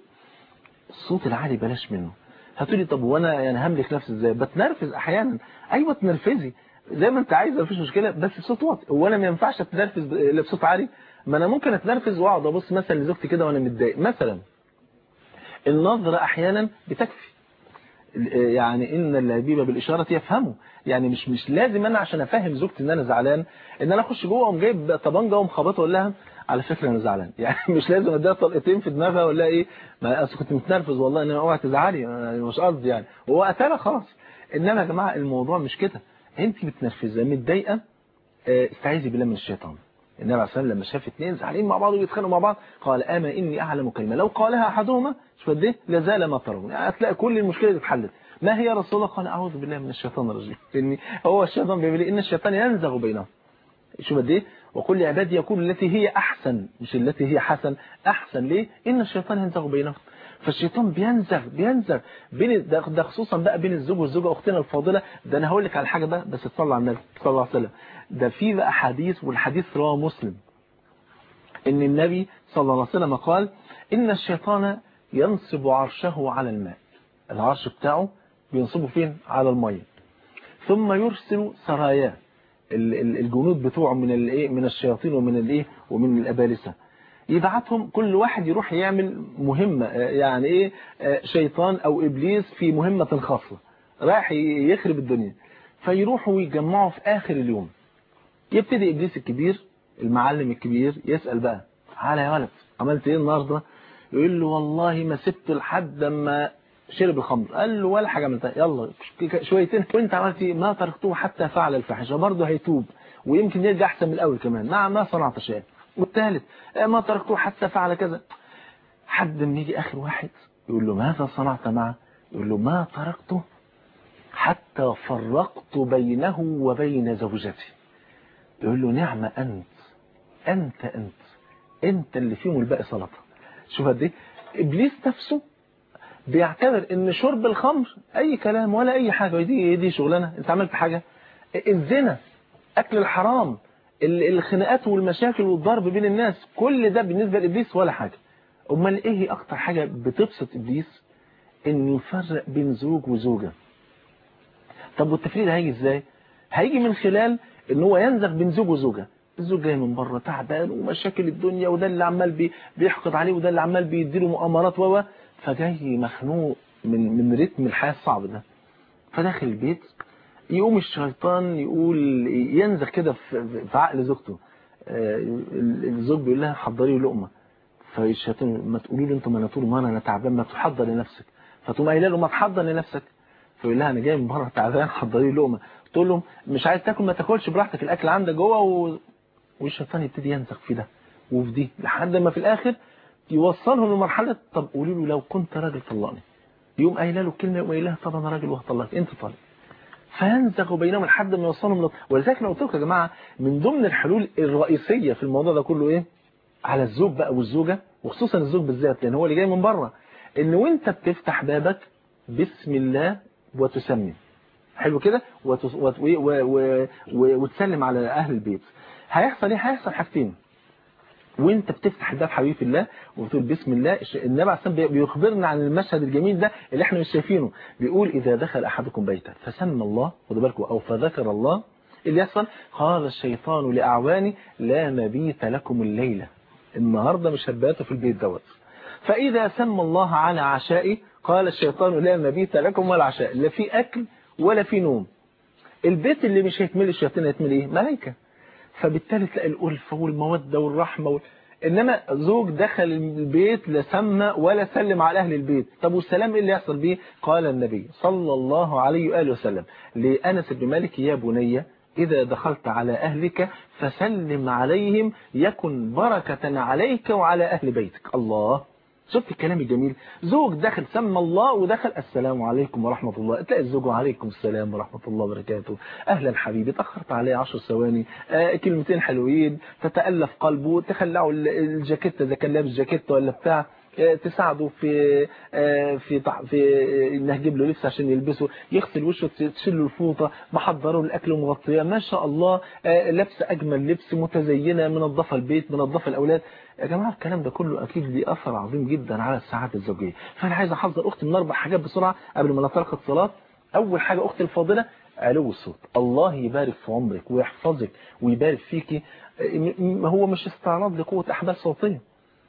الصوت العالي بلاش منه هتقولي طب وانا يعني هملك نفسي ازاي بتنرفز احيانا ايوه تنرفزي زي ما انت عايزه مفيش مشكله بس بصوت واطي هو انا ما ينفعش اتنرفز ب- الا بصوت عالي ما انا ممكن اتنرفز واقعد ابص مثلا لزوجتي كده وانا متضايق مثلا النظرة أحيانا بتكفي يعني ان اللبيب بالاشاره يفهمه يعني مش مش لازم انا عشان افهم زوجتي ان انا زعلان ان انا اخش جوه واقوم جايب طبنجه واقوم خبطها اقول لها على فكره انا زعلان يعني مش لازم اديها طلقتين في دماغها ولا ايه ما اصل كنت متنرفز والله ان اوعى تزعلي أنا مش قصدي يعني هو قتلها خلاص انما يا جماعه الموضوع مش كده انت متنرفزه متضايقه آه، استعيذي بالله من الشيطان النبي عليه الصلاه والسلام لما شاف اثنين زعلانين مع بعض وبيتخانقوا مع بعض قال اما اني اعلم كلمه لو قالها احدهما شوف قد ايه لازال ما ترون يعني هتلاقي كل المشكله دي اتحلت ما هي يا رسول الله قال اعوذ بالله من الشيطان الرجيم لان هو الشيطان بيقول إيه؟ ان الشيطان ينزغ بينهم شوف قد ايه وكل عبادي يقول التي هي احسن مش التي هي حسن احسن ليه ان الشيطان ينزغ بينهم فالشيطان بينزغ بينزغ بين ده, ده خصوصا بقى بين الزوج والزوجه اختنا الفاضله ده انا هقول لك على حاجه بقى بس تصلي على النبي صلى الله عليه وسلم ده في بقى حديث والحديث رواه مسلم ان النبي صلى الله عليه وسلم قال ان الشيطان ينصب عرشه على الماء العرش بتاعه بينصبه فين على الميه ثم يرسل سراياه ال- ال- الجنود بتوعه من الايه من الشياطين ومن الايه ومن الابالسه يبعتهم كل واحد يروح يعمل مهمة آه، يعني ايه آه، شيطان او ابليس في مهمة خاصة رايح ي- يخرب الدنيا فيروحوا ويجمعوا في اخر اليوم يبتدي ابليس الكبير المعلم الكبير يسأل بقى تعالى يا ولد عملت ايه النهارده يقول له والله ما سبت لحد ما شرب الخمر قال له ولا حاجه عملتها يلا ك- شويتين وانت عملت ايه ما تركته حتى فعل الفاحشه برضه هيتوب ويمكن يرجع احسن من الاول كمان مع ما صنعت شيء والثالث آه، ما تركته حتى فعل كذا حد ما يجي اخر واحد يقول له ماذا صنعت معه يقول له ما تركته حتى فرقت بينه وبين زوجتي يقول له نعم أنت أنت أنت أنت اللي فيهم الباقي سلطة شوف قد ايه إبليس نفسه بيعتبر ان شرب الخمر اي كلام ولا اي حاجة دي دي شغلانة انت عملت حاجة الزنا اكل الحرام ال- الخناقات والمشاكل والضرب بين الناس كل ده بالنسبة لابليس ولا حاجة امال ايه هي اكتر حاجة بتبسط ابليس انه يفرق بين زوج وزوجة طب والتفريق ده هيجي ازاي هيجي من خلال ان هو ينزغ بين زوج وزوجة الزوج جاي من بره تعبان ومشاكل الدنيا وده اللي عمال بي بيحقد عليه وده اللي عمال بيديله مؤامرات و فجاي مخنوق من من رتم الحياة الصعب ده فداخل البيت يقوم الشيطان يقول ينزغ كده في في عقل زوجته آه، الزوج بيقول لها حضري له لقمه فالشيطان ما تقولي له انت ما انا طول ما انا تعبان ما تحضر لنفسك فتقوم قايله له ما تحضر لنفسك فيقول لها انا جاي من بره تعبان حضري له لقمه تقول له مش عايز تاكل ما تاكلش براحتك الاكل عندك جوه و... والشيطان يبتدي ينزغ في ده وفي دي لحد ما في الاخر يوصلهم لمرحله طب قولي له لو كنت راجل طلقني يقوم قايله له كلمه يقوم قايلها طب انا راجل وهطلقك انت طالق فينزغ بينهم لحد ما يوصلهم لط... ولذلك انا قلت لكم يا جماعه من ضمن الحلول الرئيسيه في الموضوع ده كله ايه على الزوج بقى والزوجه وخصوصا الزوج بالذات لان هو اللي جاي من بره ان وانت بتفتح بابك بسم الله وتسمي حلو كده وت... وت... و... و... و... و... وتسلم على اهل البيت هيحصل ايه هيحصل حاجتين وانت بتفتح الباب حبيبي في الله وبتقول بسم الله الش- النبي عليه الصلاه والسلام بيخبرنا عن المشهد الجميل ده اللي احنا مش شايفينه بيقول اذا دخل احدكم بيتا فسمى الله خدوا بالكم او فذكر الله اللي يحصل قال الشيطان لاعواني لا مبيت لكم الليله النهارده مش هتباتوا في البيت دوت فاذا سمى الله على عشائي قال الشيطان لا مبيت لكم ولا عشاء لا في اكل ولا في نوم البيت اللي مش هيتملي الشياطين هيتملي ايه ملائكه فبالتالي تلاقي الألفة والمودة والرحمة وال... إنما زوج دخل البيت لا سمى ولا سلم على أهل البيت طب والسلام إيه اللي يحصل بيه قال النبي صلى الله عليه وآله وسلم لأنس بن مالك يا بني إذا دخلت على أهلك فسلم عليهم يكن بركة عليك وعلى أهل بيتك الله شفت الكلام الجميل زوج دخل سمى الله ودخل السلام عليكم ورحمة الله تلاقي الزوج وعليكم السلام ورحمة الله وبركاته أهلا حبيبي اتأخرت عليه عشر ثواني آه كلمتين حلوين تتألف قلبه تخلعوا ال- الجاكيتة إذا كان لابس جاكيتة ولا بتاع آه، تساعده في آه، في طح- في آه، انه يجيب له لبس عشان يلبسه يغسل وشه تشيل له الفوطه محضره له الاكل ومغطيه ما شاء الله آه، لابسه اجمل لبس متزينه منظفه البيت منظفه الاولاد يا جماعه الكلام ده كله اكيد ليه اثر عظيم جدا على السعاده الزوجيه فانا عايز احذر اختي من اربع حاجات بسرعه قبل ما نترك الصلاه اول حاجه اختي الفاضله علو الصوت الله يبارك في عمرك ويحفظك ويبارك فيكي آه، م- م- هو مش استعراض لقوه احبال صوتيه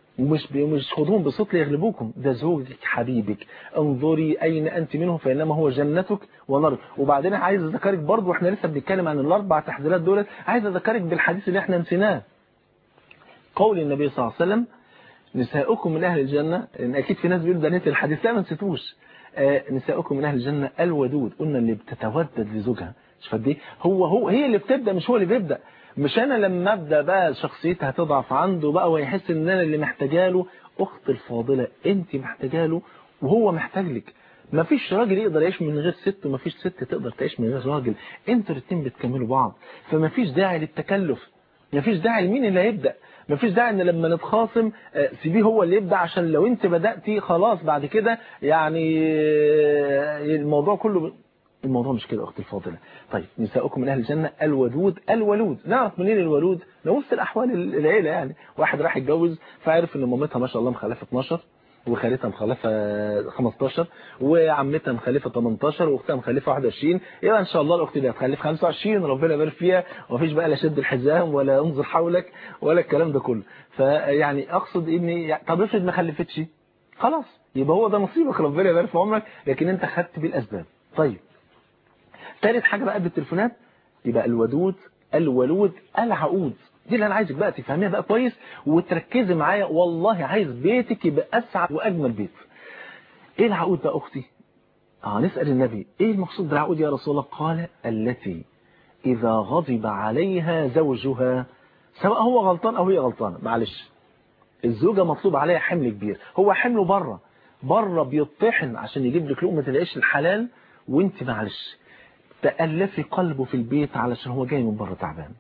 ومش مش خدوهم بصوت ليغلبوكم ده زوجك حبيبك انظري اين انت منه فانما هو جنتك ونار وبعدين عايز اذكرك برضه واحنا لسه بنتكلم عن الاربع تحذيرات دول عايز اذكرك بالحديث اللي احنا نسيناه قول النبي صلى الله عليه وسلم نساؤكم من اهل الجنه لان اكيد في ناس بيقولوا ده نسي الحديث لا ما نسيتوش آه نساؤكم من اهل الجنه الودود قلنا اللي بتتودد لزوجها شوف قد ايه هو هو هي اللي بتبدا مش هو اللي بيبدا مش انا لما ابدا بقى شخصيتها تضعف عنده بقى ويحس ان انا اللي محتاجه له اخت الفاضله انت محتاجه له وهو محتاج لك مفيش راجل يقدر يعيش من غير ست ومفيش ست تقدر تعيش من غير راجل انتوا الاثنين بتكملوا بعض فمفيش داعي للتكلف مفيش داعي لمين اللي هيبدا مفيش داعي ان لما نتخاصم آه، سيبيه هو اللي يبدا عشان لو انت بداتي خلاص بعد كده يعني آه، الموضوع كله الموضوع مش كده اختي الفاضله طيب نساؤكم من اهل الجنه الودود الولود نعرف منين الولود نبص الاحوال العيله يعني واحد راح يتجوز فعرف ان مامتها ما شاء الله مخلفه 12 وخالتها مخلفه 15 وعمتها مخلفه 18 واختها مخلفه 21 يبقى ان شاء الله الاخت دي هتخلف 25 ربنا يبارك فيها ومفيش بقى لا شد الحزام ولا انظر حولك ولا الكلام ده كله فيعني اقصد اني طب افرض ما خلفتش خلاص يبقى هو ده نصيبك ربنا يبارك في عمرك لكن انت خدت بالاسباب طيب ثالث حاجه بقى بالتليفونات يبقى الودود الولود العقود دي اللي انا عايزك بقى تفهميها بقى كويس وتركزي معايا والله عايز بيتك يبقى اسعد واجمل بيت ايه العقود بقى اختي اه نسال النبي ايه المقصود بالعقود يا رسول الله قال التي اذا غضب عليها زوجها سواء هو غلطان او هي غلطانه معلش الزوجه مطلوب عليها حمل كبير هو حمله بره بره بيطحن عشان يجيب لك لقمه العيش الحلال وانت معلش تألفي قلبه في البيت علشان هو جاي من بره تعبان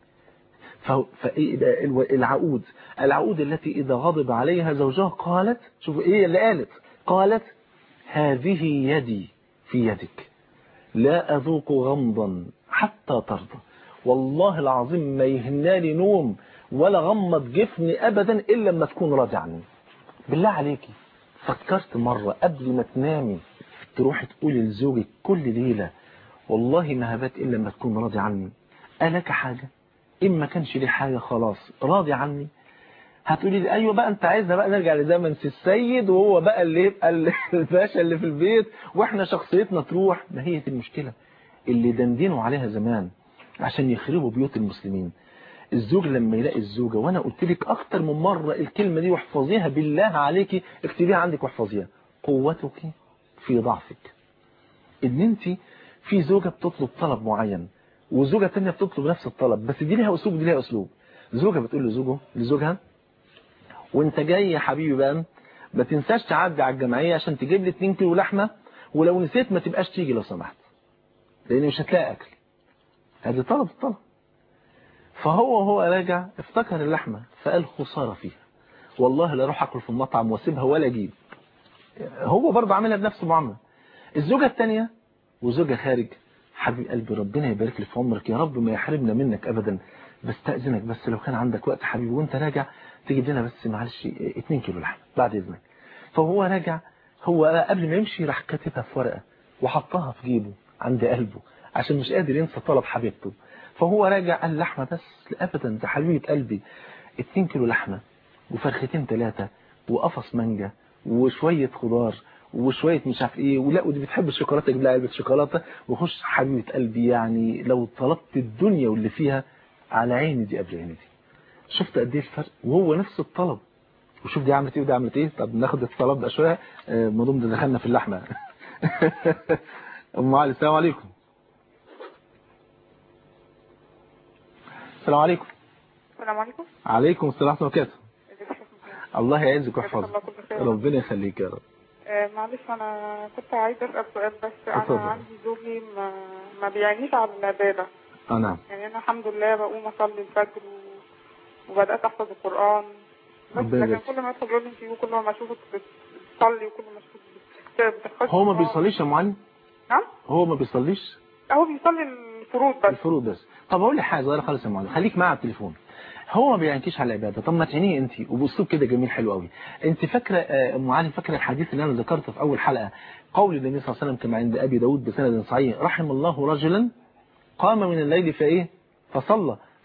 فالعقود العقود التي إذا غضب عليها زوجها قالت شوفوا إيه اللي قالت قالت هذه يدي في يدك لا أذوق غمضا حتى ترضى والله العظيم ما يهنالي نوم ولا غمض جفني أبدا إلا لما تكون راضي عني بالله عليكي فكرت مرة قبل ما تنامي تروحي تقولي لزوجك كل ليلة والله ما هبات إلا لما تكون راضي عني ألك حاجة إن ما كانش لي حاجة خلاص راضي عني هتقولي لي أيوة بقى أنت عايزنا بقى نرجع لزمن سي السيد وهو بقى اللي يبقى الباشا اللي في البيت وإحنا شخصيتنا تروح ما هي دي المشكلة اللي دندنوا عليها زمان عشان يخربوا بيوت المسلمين الزوج لما يلاقي الزوجة وأنا قلت لك أكتر من مرة الكلمة دي واحفظيها بالله عليكي اكتبيها عندك واحفظيها قوتك في ضعفك ان انت في زوجة بتطلب طلب معين وزوجة تانية بتطلب نفس الطلب بس دي ليها اسلوب ودي ليها اسلوب زوجة بتقول لزوجه لزوجها وانت جاي يا حبيبي بقى ما تنساش تعدي على الجمعية عشان تجيب لي 2 كيلو لحمة ولو نسيت ما تبقاش تيجي لو سمحت لان مش هتلاقي اكل هذا طلب الطلب فهو وهو راجع افتكر اللحمة فقال خسارة فيها والله لا اروح اكل في المطعم واسيبها ولا اجيب هو برضه عاملها بنفس المعامله الزوجة الثانية وزوجة خارج حبيب قلبي ربنا يبارك لي في عمرك يا رب ما يحرمنا منك ابدا بستأذنك بس لو كان عندك وقت حبيبي وانت راجع تجيب لنا بس معلش 2 كيلو لحمه بعد اذنك فهو راجع هو قبل ما يمشي راح كاتبها في ورقه وحطها في جيبه عند قلبه عشان مش قادر ينسى طلب حبيبته فهو راجع قال لحمه بس ابدا ده حبيبه قلبي 2 كيلو لحمه وفرختين ثلاثه وقفص مانجا وشويه خضار وشويه مش عارف ايه ولا ودي بتحب الشوكولاته اجيب لها علبه شوكولاته واخش حبيبه قلبي يعني لو طلبت الدنيا واللي فيها على عيني دي قبل عيني دي شفت قد ايه الفرق وهو نفس الطلب وشوف دي عملت ايه ودي عملت ايه طب ناخد الطلب ده شويه ما دام دخلنا في اللحمه ام علي السلام عليكم السلام عليكم
السلام عليكم
عليكم السلام ورحمه الله وبركاته
ازيك يا شيخ محمد
الله يعزك ويحفظك
الله كل خير.
ربنا يخليك يا رب
آه، معلش انا كنت عايزه اسال سؤال بس
اتفضل.
انا عندي زوجي ما, ما بيعينيش على العباده
اه نعم
يعني انا الحمد لله بقوم اصلي الفجر و... وبدات احفظ القران بس
ربنا
لكن
يبارك.
كل ما يدخل يقول لي انت كل ما اشوفك بت- بتصلي وكل ما اشوفك بت- بتخش
هو ما بيصليش يا معلم
نعم
هو ما بيصليش
هو بيصلي الفروض بس
الفروض بس طب اقول لك حاجه صغيره خالص يا معلم خليك معاه على التليفون هو ما بيعنيكيش على العباده طب ما تعينيه انت وباسلوب كده جميل حلو قوي انت فاكره آه، ام علي فاكره الحديث اللي انا ذكرته في اول حلقه قول النبي صلى الله عليه وسلم كما عند ابي داود بسند صحيح رحم الله رجلا قام من الليل فايه فصلى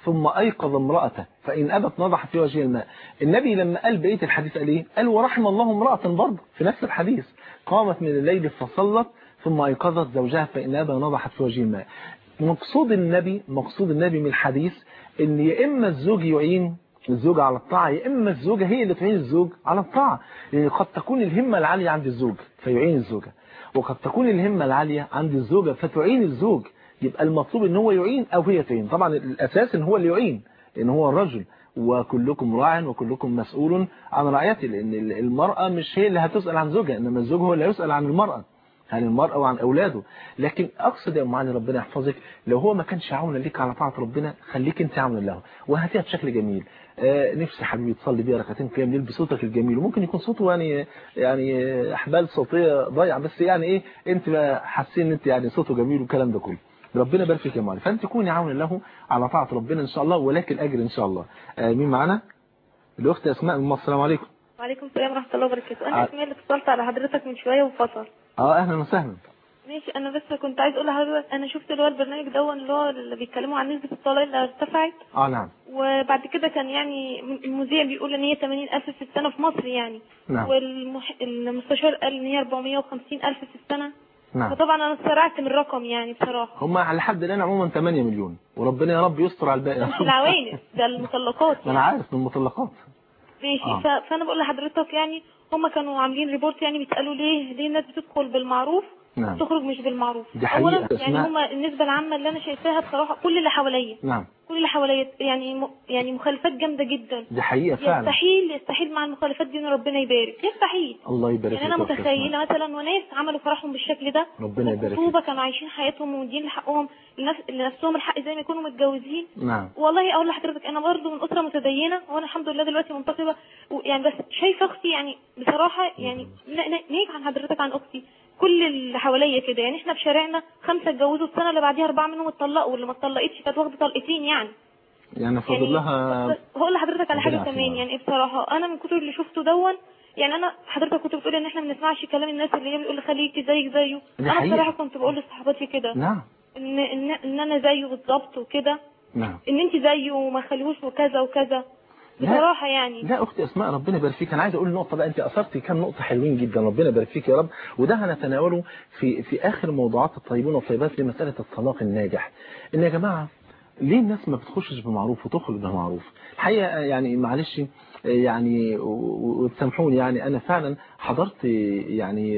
ثم أيقظ امرأته فإن أبت نضح في وجه الماء النبي لما قال بقية الحديث قال إيه قال ورحم الله امرأة برضه في نفس الحديث قامت من الليل فصلت ثم أيقظت زوجها فإن أبى نضحت في وجه الماء مقصود النبي مقصود النبي من الحديث ان يا اما الزوج يعين الزوجة على الطاعة يا اما الزوجة هي اللي تعين الزوج على الطاعة لان قد تكون الهمة العالية عند الزوج فيعين الزوجة وقد تكون الهمة العالية عند الزوجة فتعين الزوج يبقى المطلوب ان هو يعين او هي تعين طبعا الاساس ان هو اللي يعين ان هو الرجل وكلكم راع وكلكم مسؤول عن رعيته لان المرأة مش هي اللي هتسأل عن زوجها انما الزوج هو اللي هيسأل عن المرأة عن المرأة وعن أولاده لكن أقصد يا أم علي ربنا يحفظك لو هو ما كانش عاونا ليك على طاعة ربنا خليك أنت عاونا له وهاتيها بشكل جميل آه نفسي حبيبي تصلي بيها ركعتين قيام ليل بصوتك الجميل وممكن يكون صوته يعني يعني أحبال صوتية ضايعة بس يعني إيه أنت بقى حاسين أن أنت يعني صوته جميل والكلام ده كله ربنا يبارك فيك يا أم علي فأنت كوني عاونا له على طاعة ربنا إن شاء الله ولك الأجر إن شاء الله آه مين معانا؟ الأخت أسماء من مصر السلام عليكم
وعليكم السلام ورحمة الله وبركاته
ع-
أنا اسمي اللي اتصلت على حضرتك من شوية وفصل
اه اهلا وسهلا
ماشي أنا بس كنت عايز أقول لحضرتك أنا شفت اللي هو البرنامج ده اللي هو اللي بيتكلموا عن نسبة الطلاق اللي ارتفعت
اه نعم
وبعد كده كان يعني المذيع بيقول ان هي 80 ألف في السنة في مصر يعني
نعم.
والمستشار قال ان هي 450 ألف في السنة
نعم
فطبعا أنا استرعت من الرقم يعني بصراحة
هم على حد الان عموما 8 مليون وربنا يا رب يستر على الباقي
مش العوانس ده المطلقات
ما انا
يعني
عارف من المطلقات
ماشي
آه.
ف- فأنا بقول لحضرتك يعني هم كانوا عاملين ريبورت يعني بيسألوا ليه ليه الناس بتدخل بالمعروف
نعم
تخرج مش بالمعروف
دي حقيقة
اولا
يا
يعني
أسماء.
هم النسبه العامه اللي انا شايفاها بصراحه كل اللي حواليا
نعم
كل اللي حواليا يعني م... يعني مخالفات جامده جدا
دي حقيقة فعلا
يستحيل يستحيل مع المخالفات دي ان ربنا يبارك يستحيل
الله يبارك
يعني
فيك
انا
يا أخت
متخيله مثلا وناس عملوا فرحهم بالشكل ده
ربنا يبارك فيك.
الخطوبه كانوا عايشين حياتهم ومدين لحقهم لنفس... لنفسهم الحق زي ما يكونوا متجوزين
نعم
والله اقول لحضرتك انا برضو من اسره متدينه وانا الحمد لله دلوقتي منتقبه و- يعني بس شايفه اختي يعني بصراحه يعني ن- ن- ناهيك عن حضرتك عن اختي كل اللي حواليا كده يعني احنا في شارعنا خمسه اتجوزوا السنه اللي بعديها اربعه منهم اتطلقوا واللي ما اتطلقتش كانت واخده طلقتين يعني
يعني فاضل لها
بس هقول لحضرتك على حاجه
ربنا
كمان
يعافينا.
يعني إيه بصراحه انا من كتر اللي شفته دون يعني انا حضرتك كنت بتقولي ان احنا ما بنسمعش كلام الناس اللي هي بتقول خليكي زيك زيه
دي
انا
حقيقة.
بصراحه كنت بقول لصحباتي كده
نعم
ان ان ان انا زيه بالظبط وكده
نعم
ان انت زيه وما خليهوش وكذا وكذا
لا.
بصراحه يعني
لا اختي اسماء ربنا يبارك فيك انا عايز اقول نقطه بقى انت اثرتي كام نقطه حلوين جدا ربنا يبارك فيك يا رب وده هنتناوله في في اخر موضوعات الطيبون والطيبات لمساله الطلاق الناجح ان يا جماعه ليه الناس ما بتخشش بمعروف وتخرج بمعروف الحقيقه يعني معلش يعني و- و- وتسامحوني يعني انا فعلا حضرت يعني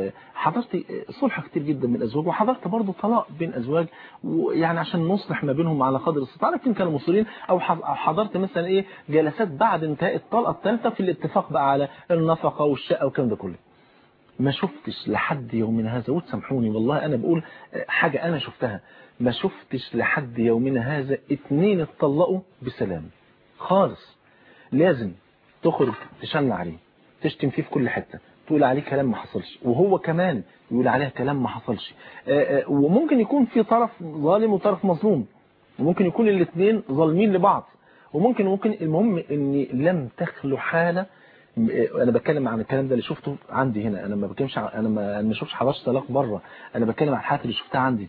حضرت صلح كتير جدا من الازواج وحضرت برضه طلاق بين ازواج ويعني عشان نصلح ما بينهم على قدر الاستطاعه لكن كانوا مصرين او ح- أو حضرت مثلا ايه جلسات بعد انتهاء الطلقه الثالثه في الاتفاق بقى على النفقه والشقه والكلام ده كله ما شفتش لحد يومنا هذا وتسامحوني والله انا بقول حاجه انا شفتها ما شفتش لحد يومنا هذا اتنين اتطلقوا بسلام خالص لازم تخرج تشن عليه تشتم فيه في كل حتة تقول عليه كلام ما حصلش وهو كمان يقول عليها كلام ما حصلش آه، آه، وممكن يكون في طرف ظالم وطرف مظلوم وممكن يكون الاثنين ظالمين لبعض وممكن ممكن المهم اني لم تخلو حالة م- آه، انا بتكلم عن الكلام ده اللي شفته عندي هنا انا ما بتكلمش عن- انا ما انا ما شفتش حضرتش طلاق بره انا بتكلم عن الحالات اللي شفتها عندي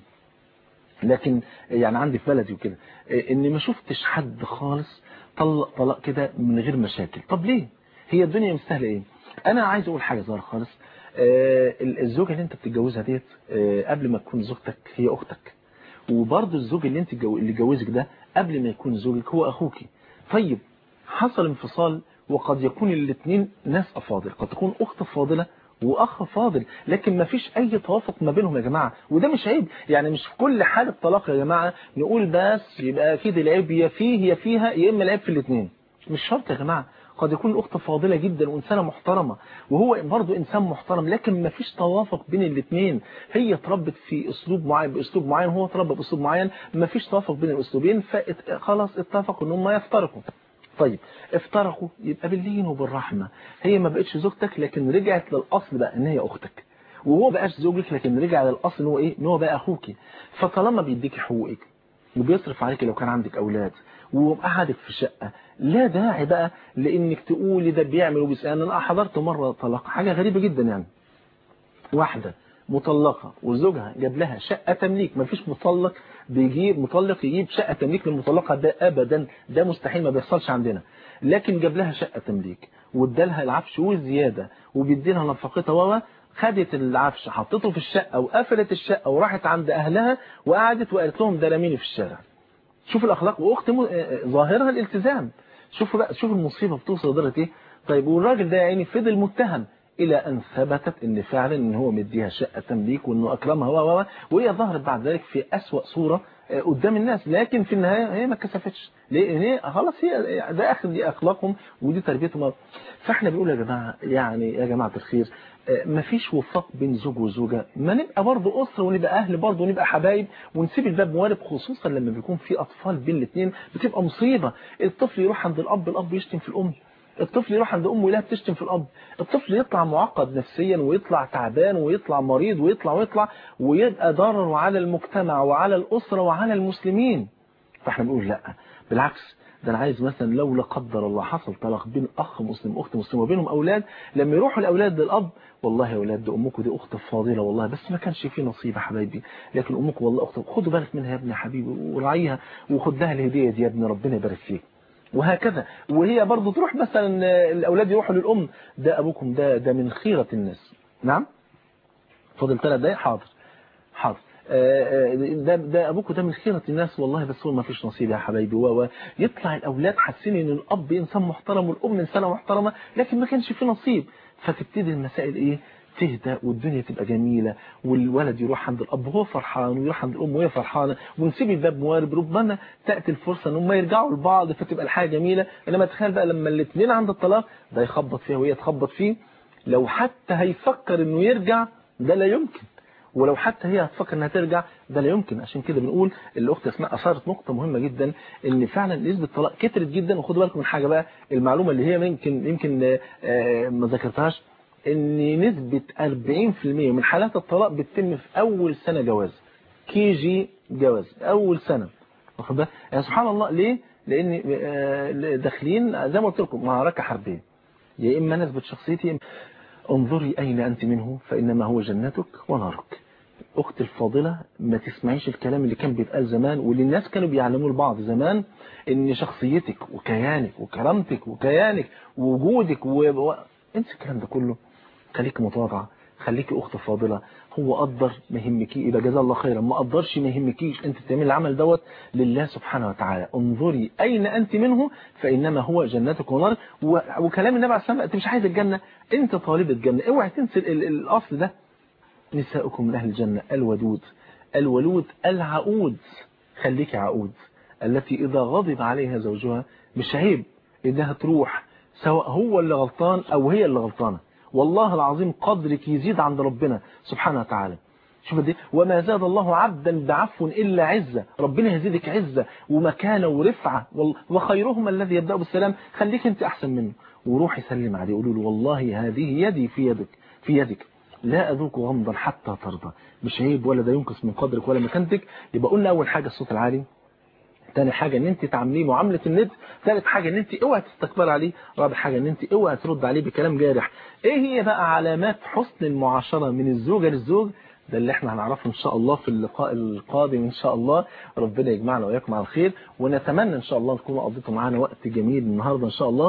لكن يعني عندي في بلدي وكده إيه، اني ما شفتش حد خالص طلق طلاق كده من غير مشاكل طب ليه هي الدنيا مستاهله ايه انا عايز اقول حاجه صغيره خالص آه، الزوجه اللي انت بتتجوزها ديت آه، قبل ما تكون زوجتك هي اختك وبرضه الزوج اللي انت جو... اللي جوزك ده قبل ما يكون زوجك هو اخوكي طيب حصل انفصال وقد يكون الاثنين ناس افاضل قد تكون اخت فاضله واخ فاضل لكن ما فيش اي توافق ما بينهم يا جماعه وده مش عيب يعني مش في كل حاله طلاق يا جماعه نقول بس يبقى اكيد العيب يا فيه يا فيها يا اما العيب في الاثنين مش شرط يا جماعه قد يكون الاخت فاضله جدا وانسانه محترمه وهو برضه انسان محترم لكن ما فيش توافق بين الاثنين هي اتربت في اسلوب معين باسلوب معين وهو اتربى باسلوب معين ما فيش توافق بين الاسلوبين فخلاص اتفقوا ان هم يفترقوا طيب افترقوا يبقى باللين وبالرحمة هي ما بقتش زوجتك لكن رجعت للأصل بقى ان هي أختك وهو بقاش زوجك لكن رجع للأصل ان هو ايه ان هو بقى أخوكي فطالما بيديكي حقوقك وبيصرف عليك لو كان عندك أولاد وقعدك في شقة لا داعي بقى لانك تقولي ده بيعمل وبيسأل انا حضرت مرة طلاق حاجة غريبة جدا يعني واحدة مطلقة وزوجها جاب لها شقة تمليك مفيش مطلق بيجيب مطلق يجيب شقة تمليك للمطلقة ده أبدا ده مستحيل ما بيحصلش عندنا لكن جاب لها شقة تمليك وادالها العفش والزيادة وبيدي لها نفقتها و خدت العفش حطته في الشقة وقفلت الشقة وراحت عند أهلها وقعدت وقالت لهم ده رميني في الشارع شوف الأخلاق وأخت م- ظاهرها الالتزام شوفوا بقى شوف المصيبة بتوصل لدرجة إيه طيب والراجل ده يا عيني فضل متهم إلى أن ثبتت إن فعلا إن هو مديها شقة تمليك وإنه أكرمها و و وهي ظهرت بعد ذلك في أسوأ صورة آه، قدام الناس لكن في النهاية هي ما كسفتش ليه هي خلاص هي ده آخر دي أخلاقهم ودي تربيتهم فإحنا بنقول يا جماعة يعني يا جماعة الخير آه، مفيش وفاق بين زوج وزوجة ما نبقى برضه أسرة ونبقى أهل برضه ونبقى حبايب ونسيب الباب موارب خصوصا لما بيكون في أطفال بين الاثنين بتبقى مصيبة الطفل يروح عند الأب الأب يشتم في الأم الطفل يروح عند امه يلاقيها بتشتم في الاب الطفل يطلع معقد نفسيا ويطلع تعبان ويطلع مريض ويطلع ويطلع ويبقى ضرر على المجتمع وعلى الاسره وعلى المسلمين فاحنا بنقول لا بالعكس ده انا عايز مثلا لو لا قدر الله حصل طلاق بين اخ مسلم واخت مسلمه وبينهم اولاد لما يروحوا الاولاد للاب والله يا اولاد دي امكم دي اخت فاضله والله بس ما كانش في نصيب يا حبايبي لكن امكم والله اخت خدوا بالك منها يا ابني يا حبيبي وراعيها وخد لها الهديه دي يا ابني ربنا يبارك فيك وهكذا وهي برضو تروح مثلا الأولاد يروحوا للأم ده أبوكم ده ده من خيرة الناس نعم فاضل ثلاث دقايق حاضر حاضر آه، آه، ده ده ابوكم ده من خيرة الناس والله بس هو ما فيش نصيب يا حبايبي و و- يطلع الاولاد حاسين ان الاب انسان محترم والام انسانه محترمه لكن ما كانش في نصيب فتبتدي المسائل ايه تهدى والدنيا تبقى جميلة والولد يروح عند الأب وهو فرحان ويروح عند الأم وهي فرحانة ونسيب الباب موارب ربما تأتي الفرصة ان هم يرجعوا لبعض فتبقى الحياة جميلة إنما تخيل بقى لما الاثنين عند الطلاق ده يخبط فيها وهي تخبط فيه لو حتى هيفكر إنه يرجع ده لا يمكن ولو حتى هي هتفكر انها ترجع ده لا يمكن عشان كده بنقول الاخت اسماء اثارت نقطه مهمه جدا ان فعلا نسبه الطلاق كترت جدا وخدوا بالكم من حاجه بقى المعلومه اللي هي يمكن يمكن آه، ما ذكرتهاش ان نسبه 40% من حالات الطلاق بتتم في اول سنه جواز كي جي جواز اول سنه واخد بالك يعني سبحان الله ليه لان آه، داخلين زي ما قلت لكم معركه حربيه يا اما نثبت شخصيتي انظري أين أنت منه فإنما هو جنتك ونارك أخت الفاضلة ما تسمعيش الكلام اللي كان بيتقال زمان واللي الناس كانوا بيعلموه لبعض زمان إن شخصيتك وكيانك وكرامتك وكيانك ووجودك و... و... انسى الكلام ده كله خليك متواضعة خليك أخت فاضلة هو قدر ما يهمكي يبقى جزاه الله خيرا ما قدرش ما يهمكيش انت تعمل العمل دوت لله سبحانه وتعالى انظري أين أنت منه فإنما هو جنتك ونار و... وكلام النبي عليه الصلاة والسلام انت مش عايز الجنة انت طالب الجنة اوعي تنسى ال... ال... الأصل ده نساؤكم من أهل الجنة الودود الولود العقود خليك عقود التي إذا غضب عليها زوجها مش عيب إنها تروح سواء هو اللي غلطان أو هي اللي غلطانة والله العظيم قدرك يزيد عند ربنا سبحانه وتعالى شوف دي وما زاد الله عبدا بعفو إلا عزة ربنا يزيدك عزة ومكانة ورفعة وال- وخيرهم الذي يبدأ بالسلام خليك انت أحسن منه وروح يسلم عليه قولوا له والله هذه يدي في يدك في يدك لا أذوق غمضا حتى ترضى مش عيب ولا ده ينقص من قدرك ولا مكانتك يبقى قلنا أول حاجة الصوت العالي تاني حاجة ان انت تعامليه معاملة الند ثالث حاجة ان انت اوعى تستكبر عليه رابع حاجة ان انت اوعى ترد عليه بكلام جارح ايه هي بقى علامات حسن المعاشرة من الزوجة للزوج ده اللي احنا هنعرفه ان شاء الله في اللقاء القادم ان شاء الله ربنا يجمعنا واياكم على الخير ونتمنى ان شاء الله تكونوا قضيتوا معانا وقت جميل النهارده ان شاء الله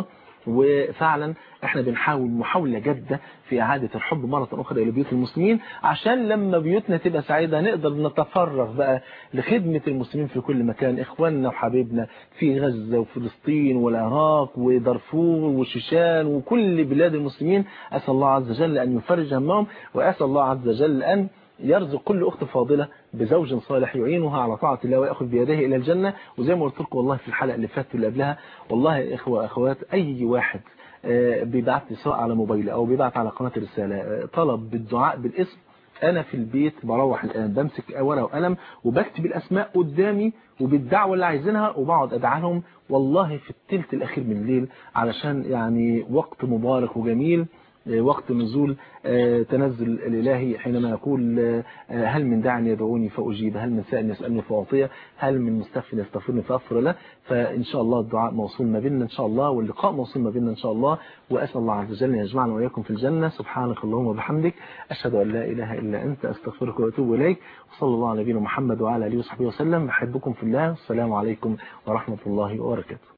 وفعلا احنا بنحاول محاولة جادة في إعادة الحب مرة أخرى إلى بيوت المسلمين عشان لما بيوتنا تبقى سعيدة نقدر نتفرغ بقى لخدمة المسلمين في كل مكان إخواننا وحبيبنا في غزة وفلسطين والعراق ودارفور وشيشان وكل بلاد المسلمين أسأل الله عز وجل أن يفرج همهم وأسأل الله عز وجل أن يرزق كل أخت فاضلة بزوج صالح يعينها على طاعة الله ويأخذ بيده إلى الجنة وزي ما قلت لكم والله في الحلقة اللي فاتت واللي قبلها والله يا إخوة أخوات أي واحد آه، بيبعت لي سواء على موبايلي أو بيبعت على قناة الرسالة آه، طلب بالدعاء بالاسم أنا في البيت بروح الآن بمسك ورقة وقلم وبكتب الأسماء قدامي وبالدعوة اللي عايزينها وبقعد أدعى لهم والله في الثلث الأخير من الليل علشان يعني وقت مبارك وجميل وقت نزول تنزل الإلهي حينما يقول هل من داع يدعوني فأجيب هل من سائل يسألني فأعطيه هل من مستغفر يستغفرني فأغفر له فإن شاء الله الدعاء موصول ما بيننا إن شاء الله واللقاء موصول ما بيننا إن شاء الله وأسأل الله عز وجل أن يجمعنا وإياكم في الجنة سبحانك اللهم وبحمدك أشهد أن لا إله إلا أنت أستغفرك وأتوب إليك وصلى الله على نبينا محمد وعلى آله وصحبه وسلم بحبكم في الله والسلام عليكم ورحمة الله وبركاته